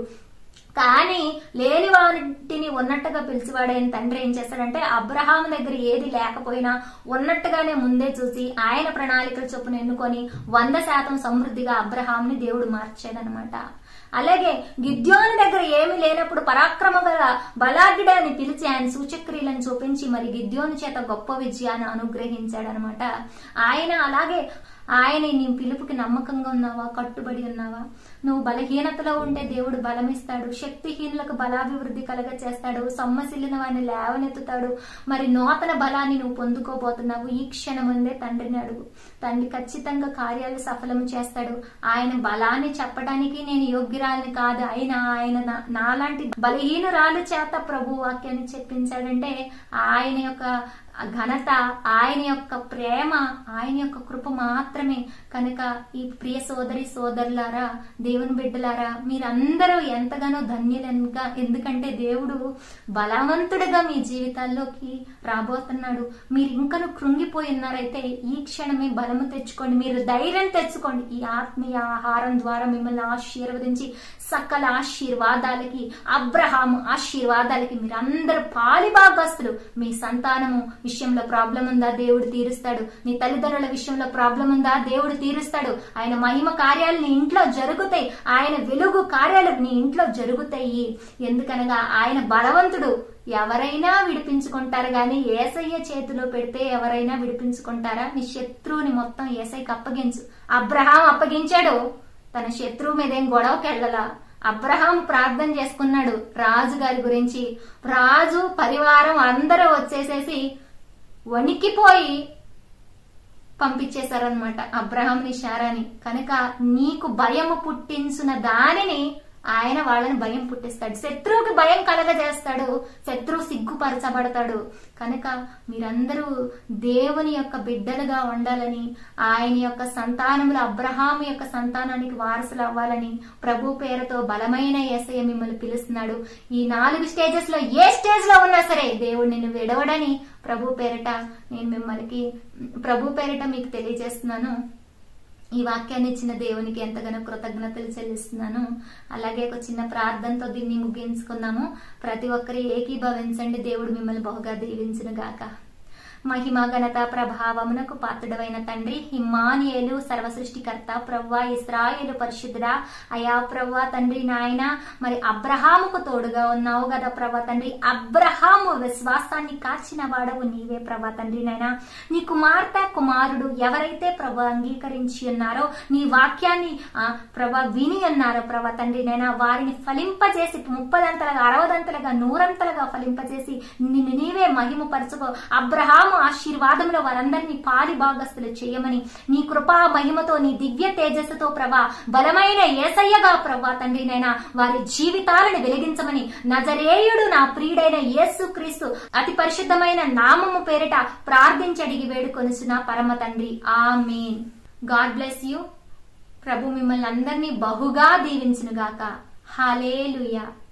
కానీ లేని వాటిని ఉన్నట్టుగా పిలిచివాడైన తండ్రి ఏం చేస్తాడంటే అబ్రహాం దగ్గర ఏది లేకపోయినా ఉన్నట్టుగానే ముందే చూసి ఆయన ప్రణాళికల చొప్పున ఎన్నుకొని వంద శాతం సమృద్ధిగా అబ్రహాంని దేవుడు మార్చాడనమాట అలాగే గిద్యోని దగ్గర ఏమి లేనప్పుడు పరాక్రమ గల బలాఢ్యుడని పిలిచి ఆయన సూచక్రియలను చూపించి మరి గిద్యోని చేత గొప్ప విజయాన్ని అనుగ్రహించాడనమాట ఆయన అలాగే ఆయన నీ పిలుపుకి నమ్మకంగా ఉన్నావా కట్టుబడి ఉన్నావా నువ్వు బలహీనతలో ఉంటే దేవుడు బలమిస్తాడు శక్తిహీనులకు బలాభివృద్ధి కలగ చేస్తాడు సొమ్మసిల్లిన వాడిని లేవనెత్తుతాడు మరి నూతన బలాన్ని నువ్వు పొందుకోబోతున్నావు ఈ క్షణముందే తండ్రిని అడుగు తండ్రి ఖచ్చితంగా కార్యాలు సఫలం చేస్తాడు ఆయన బలాన్ని చెప్పడానికి నేను యోగ్యురాలని కాదు అయినా ఆయన నా- నాలాంటి బలహీనురాలు చేత ప్రభు వాక్యాన్ని చెప్పించాడంటే ఆయన యొక్క ఘనత ఆయన యొక్క ప్రేమ ఆయన యొక్క కృప మాత్రమే కనుక ఈ ప్రియ సోదరి సోదరులారా దేవుని బిడ్డలారా మీరందరూ ఎంతగానో ధన్యులనుగా ఎందుకంటే దేవుడు బలవంతుడిగా మీ జీవితాల్లోకి రాబోతున్నాడు మీరు ఇంకను కృంగిపోయి ఉన్నారైతే ఈ క్షణమే బలము తెచ్చుకోండి మీరు ధైర్యం తెచ్చుకోండి ఈ ఆత్మీయ ఆహారం ద్వారా మిమ్మల్ని ఆశీర్వదించి సకల ఆశీర్వాదాలకి అబ్రహాం ఆశీర్వాదాలకి మీరందరూ పాలిభాగస్తులు మీ సంతానము విషయంలో ప్రాబ్లం ఉందా దేవుడు తీరుస్తాడు నీ తల్లిదండ్రుల విషయంలో ప్రాబ్లం ఉందా దేవుడు తీరుస్తాడు ఆయన మహిమ కార్యాలు నీ ఇంట్లో జరుగుతాయి ఆయన వెలుగు కార్యాలు నీ ఇంట్లో జరుగుతాయి ఎందుకనగా ఆయన బలవంతుడు ఎవరైనా విడిపించుకుంటారు గాని ఏసయ్య చేతిలో పెడితే ఎవరైనా విడిపించుకుంటారా నీ శత్రువుని మొత్తం ఏసైకి అప్పగించు అబ్రహాం అప్పగించాడు తన శత్రువు మీద ఏం గొడవకెళ్ళలా అబ్రహాం ప్రార్థన చేసుకున్నాడు రాజు గారి గురించి రాజు పరివారం అందరూ వచ్చేసేసి వణికిపోయి పంపించేశారనమాట అబ్రహాంని శారాని కనుక నీకు భయము పుట్టించిన దానిని ఆయన వాళ్ళని భయం పుట్టిస్తాడు శత్రువుకి భయం కలగజేస్తాడు శత్రువు సిగ్గుపరచబడతాడు కనుక మీరందరూ దేవుని యొక్క బిడ్డలుగా ఉండాలని ఆయన యొక్క సంతానములు అబ్రహాము యొక్క సంతానానికి వారసులు అవ్వాలని ప్రభు పేరుతో బలమైన ఏసయ్య మిమ్మల్ని పిలుస్తున్నాడు ఈ నాలుగు స్టేజెస్ లో ఏ స్టేజ్ లో ఉన్నా సరే దేవుడు నిన్ను విడవడని ప్రభు పేరిట నేను మిమ్మల్ని ప్రభు పేరిట మీకు తెలియజేస్తున్నాను ఈ వాక్యాన్ని ఇచ్చిన దేవునికి ఎంతగానో కృతజ్ఞతలు చెల్లిస్తున్నాను అలాగే ఒక చిన్న ప్రార్థనతో దీన్ని ముగించుకుందాము ప్రతి ఒక్కరి ఏకీభవించండి దేవుడు మిమ్మల్ని బహుగా దీవించును గాక మహిమ ఘనత ప్రభావమునకు పాత్రుడవైన తండ్రి హిమానియలు సర్వసృష్టికర్త ప్రవ్వా ఇస్రాయేలు పరిశుద్ధుడా అయా ప్రవ్వా తండ్రి నాయన మరి అబ్రహాముకు తోడుగా ఉన్నావు కదా ప్రభా తండ్రి అబ్రహాము విశ్వాసాన్ని కాచిన వాడవు నీవే ప్రభా తండ్రి నాయన నీ కుమార్తె కుమారుడు ఎవరైతే ప్రభు అంగీకరించి ఉన్నారో నీ వాక్యాన్ని ఆ, ప్రభా విని ఉన్నారో ప్రభా తండ్రి నాయన వారిని ఫలింపజేసి ముప్పదంతలుగా అరవదంతలుగా నూరంతలుగా ఫలింపజేసి నిన్ను నీవే మహిమ పరచుకో అబ్రహాము ఆశీర్వాదంలో వారందరినీ పాలి భాగస్తులు చేయమని నీ కృపా మహిమతో నీ దివ్య తేజస్సుతో ప్రభా బలమైన ఏసయ్యగా ప్రభా తండ్రి నైనా వారి జీవితాలను వెలిగించమని నజరేయుడు నా ప్రియుడైన యేసు క్రీస్తు అతి పరిశుద్ధమైన నామము పేరిట ప్రార్థించడిగి వేడుకొనిసిన పరమ తండ్రి ఆమీన్ గాడ్ బ్లెస్ యూ ప్రభు మిమ్మల్ని అందరినీ బహుగా దీవించునుగాక హాలేలుయా